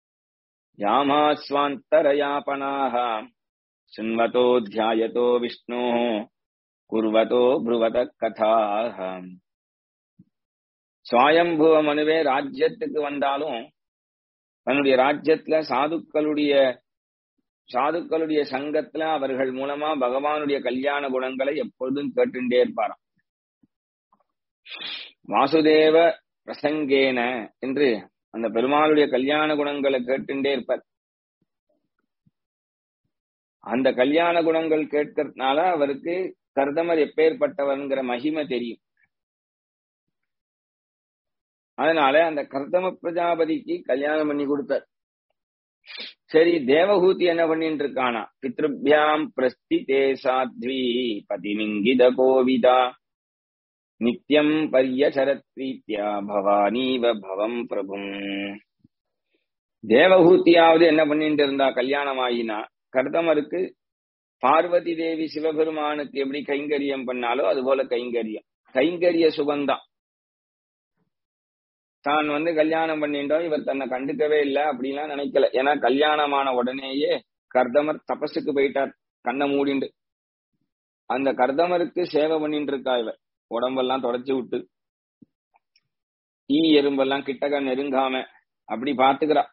யாமாஸ்வாந்தரயாபனாக சுன்வதோ தியாயதோ விஷ்ணோ குர்வதோ புருவத கதாக சுவாயம்புவ மனுவே ராஜ்யத்துக்கு வந்தாலும் தன்னுடைய ராஜ்யத்துல சாதுக்களுடைய சாதுக்களுடைய சங்கத்துல அவர்கள் மூலமா பகவானுடைய கல்யாண குணங்களை எப்பொழுதும் கேட்டுட்டே இருப்பாராம் வாசுதேவ பிரசங்கேன என்று அந்த பெருமாளுடைய கல்யாண குணங்களை கேட்டுட்டே இருப்பார் அந்த கல்யாண குணங்கள் கேட்கறதுனால அவருக்கு கர்தமர் எப்பேற்பட்டவர்ங்கிற மகிமை தெரியும் அதனால அந்த கர்தம பிரஜாபதிக்கு கல்யாணம் பண்ணி கொடுத்தார் சரி தேவஹூதி என்ன பண்ணிட்டு இருக்கானா பித்ருபியாம் பிரஸ்திதே சாத்வி பதிமிங்கித கோவிதா நித்யம் பரியசரத்ரீத்யா பவானீவ பவம் பிரபும் தேவஹூத்தியாவது என்ன பண்ணிட்டு இருந்தா கல்யாணம் ஆகினா கர்தமருக்கு பார்வதி தேவி சிவபெருமானுக்கு எப்படி கைங்கரியம் பண்ணாலோ அது போல கைங்கரியம் கைங்கரிய சுகந்தான் தான் வந்து கல்யாணம் பண்ணிட்டோம் இவர் தன்னை கண்டுக்கவே இல்லை அப்படின்லாம் நினைக்கல ஏன்னா கல்யாணமான உடனேயே கர்தமர் தபஸுக்கு போயிட்டார் கண்ணை மூடிண்டு அந்த கர்தமருக்கு சேவை பண்ணிட்டு இருக்கா இவர் உடம்பெல்லாம் தொடச்சு விட்டு ஈ எறும்பெல்லாம் கிட்டக்க நெருங்காம அப்படி பாத்துக்கிறா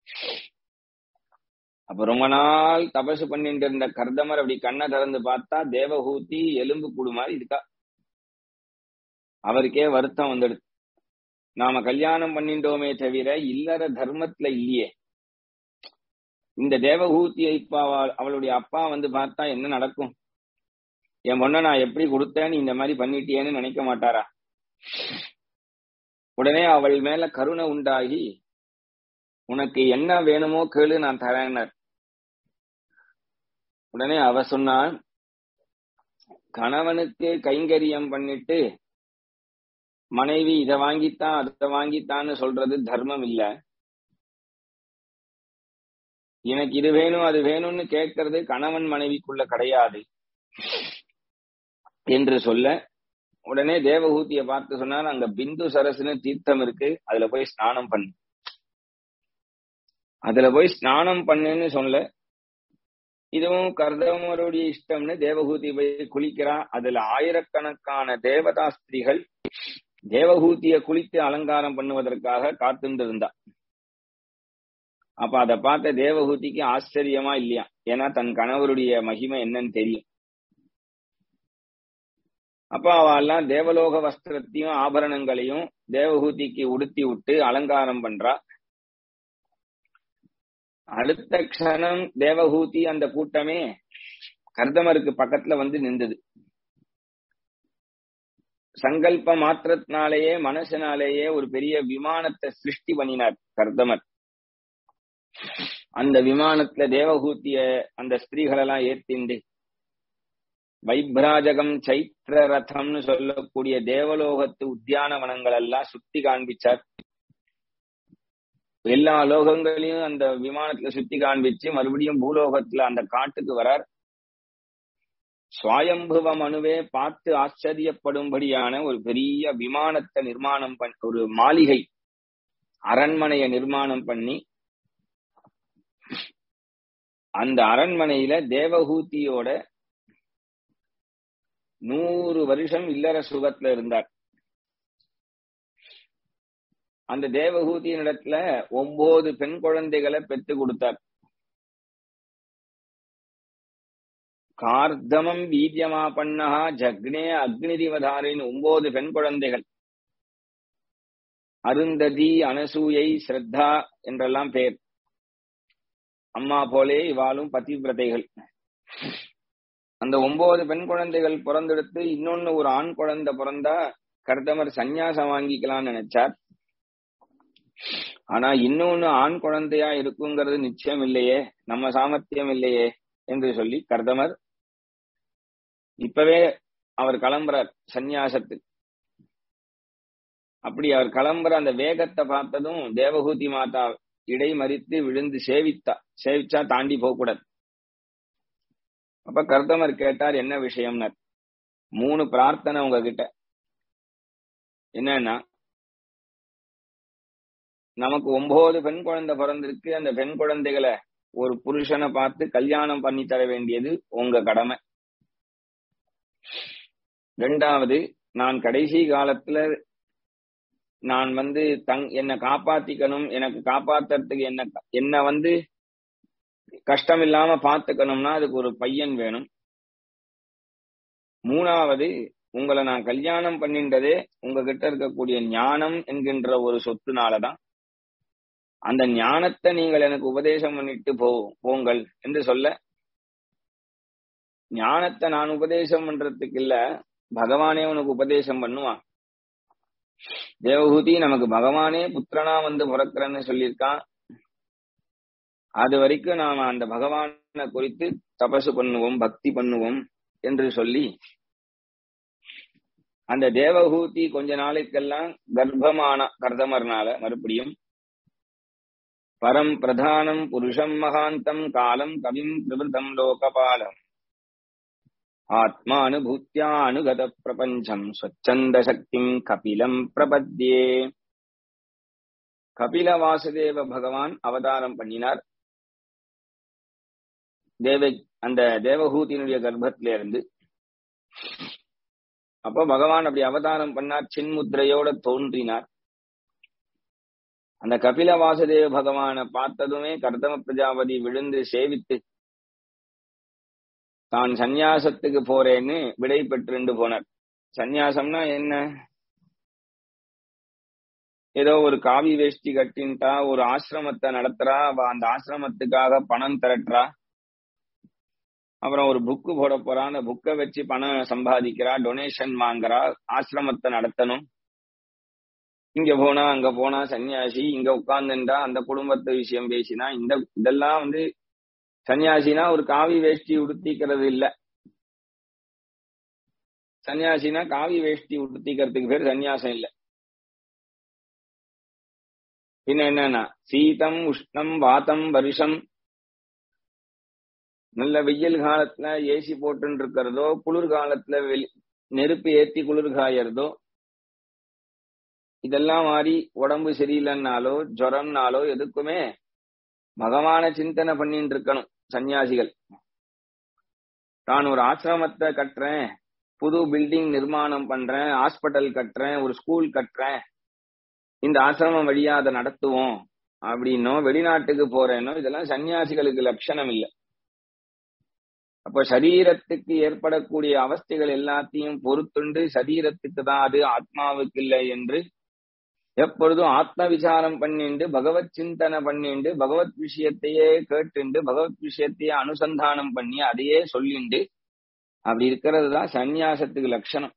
அப்ப ரொம்ப நாள் தபசு பண்ணிட்டு இருந்த கர்தமர் அப்படி கண்ணை திறந்து பார்த்தா தேவஹூதி எலும்பு கூடு மாதிரி இருக்கா அவருக்கே வருத்தம் வந்துடுது நாம கல்யாணம் பண்ணிட்டோமே தவிர இல்லற தர்மத்துல இல்லையே இந்த தேவஹூத்தியை இப்ப அவ- அவளுடைய அப்பா வந்து பார்த்தா என்ன நடக்கும் என் பொண்ணை நான் எப்படி கொடுத்தேன்னு இந்த மாதிரி பண்ணிட்டியேன்னு நினைக்க மாட்டாரா உடனே அவள் மேல கருணை உண்டாகி உனக்கு என்ன வேணுமோ கேளு நான் தரேன்னார் உடனே அவ சொன்னாள் கணவனுக்கு கைங்கரியம் பண்ணிட்டு மனைவி இதை வாங்கித்தான் அதை வாங்கித்தான்னு சொல்றது தர்மம் இல்ல எனக்கு இது வேணும் அது வேணும்னு கேட்கறது கணவன் மனைவிக்குள்ள கிடையாது என்று சொல்ல உடனே தேவஹூதியை பார்த்து சொன்னார் அங்க பிந்து சரசுன்னு தீர்த்தம் இருக்கு அதுல போய் ஸ்நானம் பண்ணு அதுல போய் ஸ்நானம் பண்ணுன்னு சொல்ல இதுவும் கர்தமருடைய இஷ்டம்னு தேவஹூதி போய் குளிக்கிறா அதுல ஆயிரக்கணக்கான தேவதா ஸ்திரீகள் தேவஹூதிய குளித்து அலங்காரம் பண்ணுவதற்காக காத்துட்டு இருந்தா அப்ப அதை பார்த்த தேவஹூதிக்கு ஆச்சரியமா இல்லையா ஏன்னா தன் கணவருடைய மகிமை என்னன்னு தெரியும் அப்ப அவெல்லாம் தேவலோக வஸ்திரத்தையும் ஆபரணங்களையும் தேவஹூதிக்கு உடுத்தி விட்டு அலங்காரம் பண்றா அடுத்த க்ஷணம் தேவஹூதி அந்த கூட்டமே கர்தமருக்கு பக்கத்துல வந்து நின்றது சங்கல்ப மாத்திரத்தினாலேயே மனசனாலேயே ஒரு பெரிய விமானத்தை சிருஷ்டி பண்ணினார் கர்தமர் அந்த விமானத்துல தேவகூத்திய அந்த ஸ்திரீகள் எல்லாம் ஏத்திண்டு வைப்ராஜகம் சைத்திர ரதம்னு சொல்லக்கூடிய தேவலோகத்து உத்தியானவனங்கள் எல்லாம் சுத்தி காண்பிச்சார் எல்லா லோகங்களையும் அந்த விமானத்துல சுத்தி காண்பிச்சு மறுபடியும் பூலோகத்துல அந்த காட்டுக்கு வரார் சுவாயம்புவ மனுவே பார்த்து ஆச்சரியப்படும்படியான ஒரு பெரிய விமானத்தை நிர்மாணம் பண்ண ஒரு மாளிகை அரண்மனையை நிர்மாணம் பண்ணி அந்த அரண்மனையில தேவகூதியோட நூறு வருஷம் இல்லற சுகத்துல இருந்தார் அந்த தேவகூதியின் இடத்துல ஒன்பது பெண் குழந்தைகளை பெற்று கொடுத்தார் கார்தமம் வீரியமா பண்ணஹா ஜக்னே அக்னிதிவதாரின் ஒன்பது பெண் குழந்தைகள் அருந்ததி அனசூயை ஸ்ரத்தா என்றெல்லாம் பேர் அம்மா போலே இவாளும் பதிவிரதைகள் அந்த ஒன்பது பெண் குழந்தைகள் பிறந்தெடுத்து இன்னொன்னு ஒரு ஆண் குழந்தை பிறந்தா கர்தமர் சந்நியாசம் வாங்கிக்கலாம்னு நினைச்சார் ஆனா இன்னொன்னு ஆண் குழந்தையா இருக்குங்கிறது நிச்சயம் இல்லையே நம்ம சாமர்த்தியம் இல்லையே என்று சொல்லி கர்தமர் இப்பவே அவர் கிளம்புறார் சந்நியாசத்துக்கு அப்படி அவர் கிளம்புற அந்த வேகத்தை பார்த்ததும் தேவகூதி மாதா இடைமறித்து விழுந்து சேவித்தா சேவிச்சா தாண்டி போக கூடாது அப்ப கர்தமர் கேட்டார் என்ன விஷயம்னார் மூணு பிரார்த்தனை உங்ககிட்ட என்னன்னா நமக்கு ஒன்பது பெண் குழந்தை பிறந்திருக்கு அந்த பெண் குழந்தைகளை ஒரு புருஷனை பார்த்து கல்யாணம் பண்ணி தர வேண்டியது உங்க கடமை ரெண்டாவது நான் கடைசி காலத்துல நான் வந்து தங் என்னை காப்பாத்திக்கணும் எனக்கு காப்பாத்துறதுக்கு என்ன என்ன வந்து கஷ்டம் இல்லாம பாத்துக்கணும்னா அதுக்கு ஒரு பையன் வேணும் மூணாவது உங்களை நான் கல்யாணம் பண்ணின்றதே உங்ககிட்ட இருக்கக்கூடிய ஞானம் என்கின்ற ஒரு சொத்துனாலதான் அந்த ஞானத்தை நீங்கள் எனக்கு உபதேசம் பண்ணிட்டு போ போங்கள் என்று சொல்ல ஞானத்தை நான் உபதேசம் பண்றதுக்கு இல்ல பகவானே உனக்கு உபதேசம் பண்ணுவான் தேவஹூதி நமக்கு பகவானே புத்திரனா வந்து பிறக்கிறன்னு சொல்லியிருக்கான் அது வரைக்கும் நாம அந்த பகவானை குறித்து தபசு பண்ணுவோம் பக்தி பண்ணுவோம் என்று சொல்லி அந்த தேவஹூதி கொஞ்ச நாளைக்கெல்லாம் கர்ப்பமான கர்தமர்னால மறுபடியும் பரம் பிரதானம் புருஷம் மகாந்தம் காலம் கவிம் பிரபுதம் லோகபாலம் ஆத்மானுபூத்தியா அனுகத பிரபஞ்சம் ஸ்வச்சந்த சக்திம் கபிலம் பிரபத்யே கபில வாசுதேவ பகவான் அவதாரம் பண்ணினார் தேவ அந்த தேவகூதியினுடைய கர்ப்பத்தில இருந்து அப்ப பகவான் அப்படி அவதாரம் பண்ணார் சின்முத்திரையோட தோன்றினார் அந்த கபில வாசுதேவ பகவானை பார்த்ததுமே கர்தம பிரஜாபதி விழுந்து சேவித்து தான் சந்நியாசத்துக்கு போறேன்னு விடை பெற்று போனார் சந்நியாசம்னா என்ன ஏதோ ஒரு காவி வேஷ்டி கட்டின்ட்டா ஒரு ஆசிரமத்தை நடத்துறா அவ அந்த ஆசிரமத்துக்காக பணம் திரட்டுறா அப்புறம் ஒரு புக்கு போட போறா அந்த புக்கை வச்சு பணம் சம்பாதிக்கிறா டொனேஷன் வாங்குறா ஆசிரமத்தை நடத்தணும் இங்க போனா அங்க போனா சன்னியாசி இங்க உட்கார்ந்துட்டா அந்த குடும்பத்து விஷயம் பேசினா இந்த இதெல்லாம் வந்து சன்னியாசினா ஒரு காவி வேஷ்டி உடுத்திக்கிறது இல்ல சன்னியாசினா காவி வேஷ்டி உடுத்திக்கிறதுக்கு பேர் சன்னியாசம் இல்ல பின்ன என்னன்னா சீதம் உஷ்ணம் வாத்தம் வருஷம் நல்ல வெயில் காலத்துல ஏசி போட்டு இருக்கிறதோ குளிர் காலத்துல நெருப்பு ஏத்தி குளிர் காயறதோ இதெல்லாம் மாறி உடம்பு சரியில்லைன்னாலோ ஜுரம்னாலோ எதுக்குமே பகவான சிந்தனை பண்ணிட்டு இருக்கணும் சன்னியாசிகள் நான் ஒரு ஆசிரமத்தை கட்டுறேன் புது பில்டிங் நிர்மாணம் பண்றேன் ஹாஸ்பிட்டல் கட்டுறேன் ஒரு ஸ்கூல் கட்டுறேன் இந்த ஆசிரமம் வழியா அதை நடத்துவோம் அப்படின்னோ வெளிநாட்டுக்கு போறேனோ இதெல்லாம் சன்னியாசிகளுக்கு லட்சணம் இல்லை அப்ப சரீரத்துக்கு ஏற்படக்கூடிய அவஸ்தைகள் எல்லாத்தையும் பொறுத்துண்டு சரீரத்துக்கு தான் அது ஆத்மாவுக்கு இல்லை என்று எப்பொழுதும் ஆத்ம விசாரம் பண்ணிண்டு பகவத் சிந்தனை பண்ணிண்டு பகவத் விஷயத்தையே கேட்டுண்டு பகவத் விஷயத்தையே அனுசந்தானம் பண்ணி அதையே சொல்லிண்டு அப்படி இருக்கிறது தான் சந்நியாசத்துக்கு லட்சணம்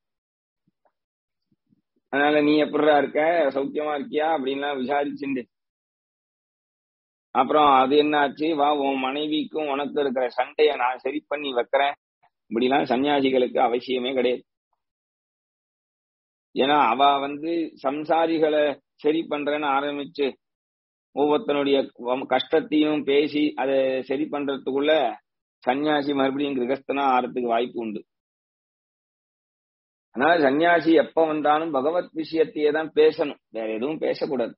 அதனால நீ எப்படிடா இருக்க சௌக்கியமா இருக்கியா அப்படின்லாம் விசாரிச்சுண்டு அப்புறம் அது என்னாச்சு வா உன் மனைவிக்கும் உனக்கு இருக்கிற சண்டைய நான் சரி பண்ணி வைக்கிறேன் இப்படிலாம் சன்னியாசிகளுக்கு அவசியமே கிடையாது ஏன்னா அவ வந்து சம்சாரிகளை சரி பண்றேன்னு ஆரம்பிச்சு ஒவ்வொருத்தனுடைய கஷ்டத்தையும் பேசி அதை சரி பண்றதுக்குள்ள சன்னியாசி மறுபடியும் கிரகஸ்தனா ஆறதுக்கு வாய்ப்பு உண்டு அதனால சன்னியாசி எப்ப வந்தாலும் பகவத் விஷயத்தையே தான் பேசணும் வேற எதுவும் பேசக்கூடாது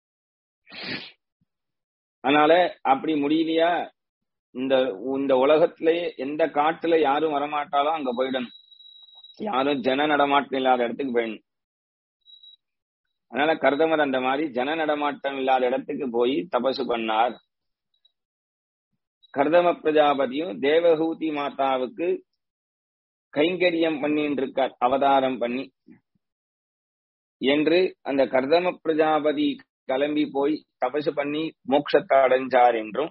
அதனால அப்படி முடியலையா இந்த இந்த உலகத்திலேயே எந்த காட்டுல யாரும் வரமாட்டாலும் அங்க போயிடணும் யாரும் ஜன நடமாட்டம் இல்லாத இடத்துக்கு போயிடணும் அதனால கர்தமர் அந்த மாதிரி ஜன நடமாட்டம் இல்லாத இடத்துக்கு போய் தபசு பண்ணார் கர்தம பிரஜாபதியும் தேவஹூதி மாதாவுக்கு கைங்கரியம் பண்ணிட்டு இருக்கார் அவதாரம் பண்ணி என்று அந்த கர்தம பிரஜாபதி கிளம்பி போய் தபசு பண்ணி மோட்சத்தை அடைஞ்சார் என்றும்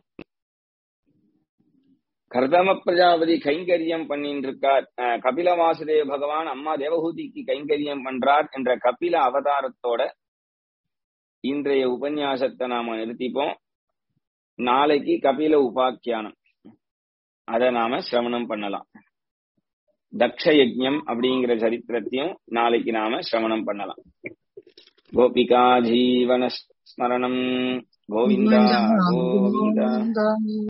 கர்தம பிரஜாபதி கைங்கரியம் பண்ணிட்டு இருக்கார் கபில வாசுதேவ பகவான் அம்மா தேவஹூதிக்கு கைங்கரியம் பண்றார் என்ற கபில அவதாரத்தோட இன்றைய உபன்யாசத்தை நாம நிறுத்திப்போம் நாளைக்கு கபில உபாக்கியானம் அதை நாம சிரவணம் பண்ணலாம் தக்ஷ யஜ்யம் அப்படிங்கிற சரித்திரத்தையும் நாளைக்கு நாம சிரவணம் பண்ணலாம் கோபிகா ஜீவன ஸ்மரணம் கோவிந்தா கோவிந்தா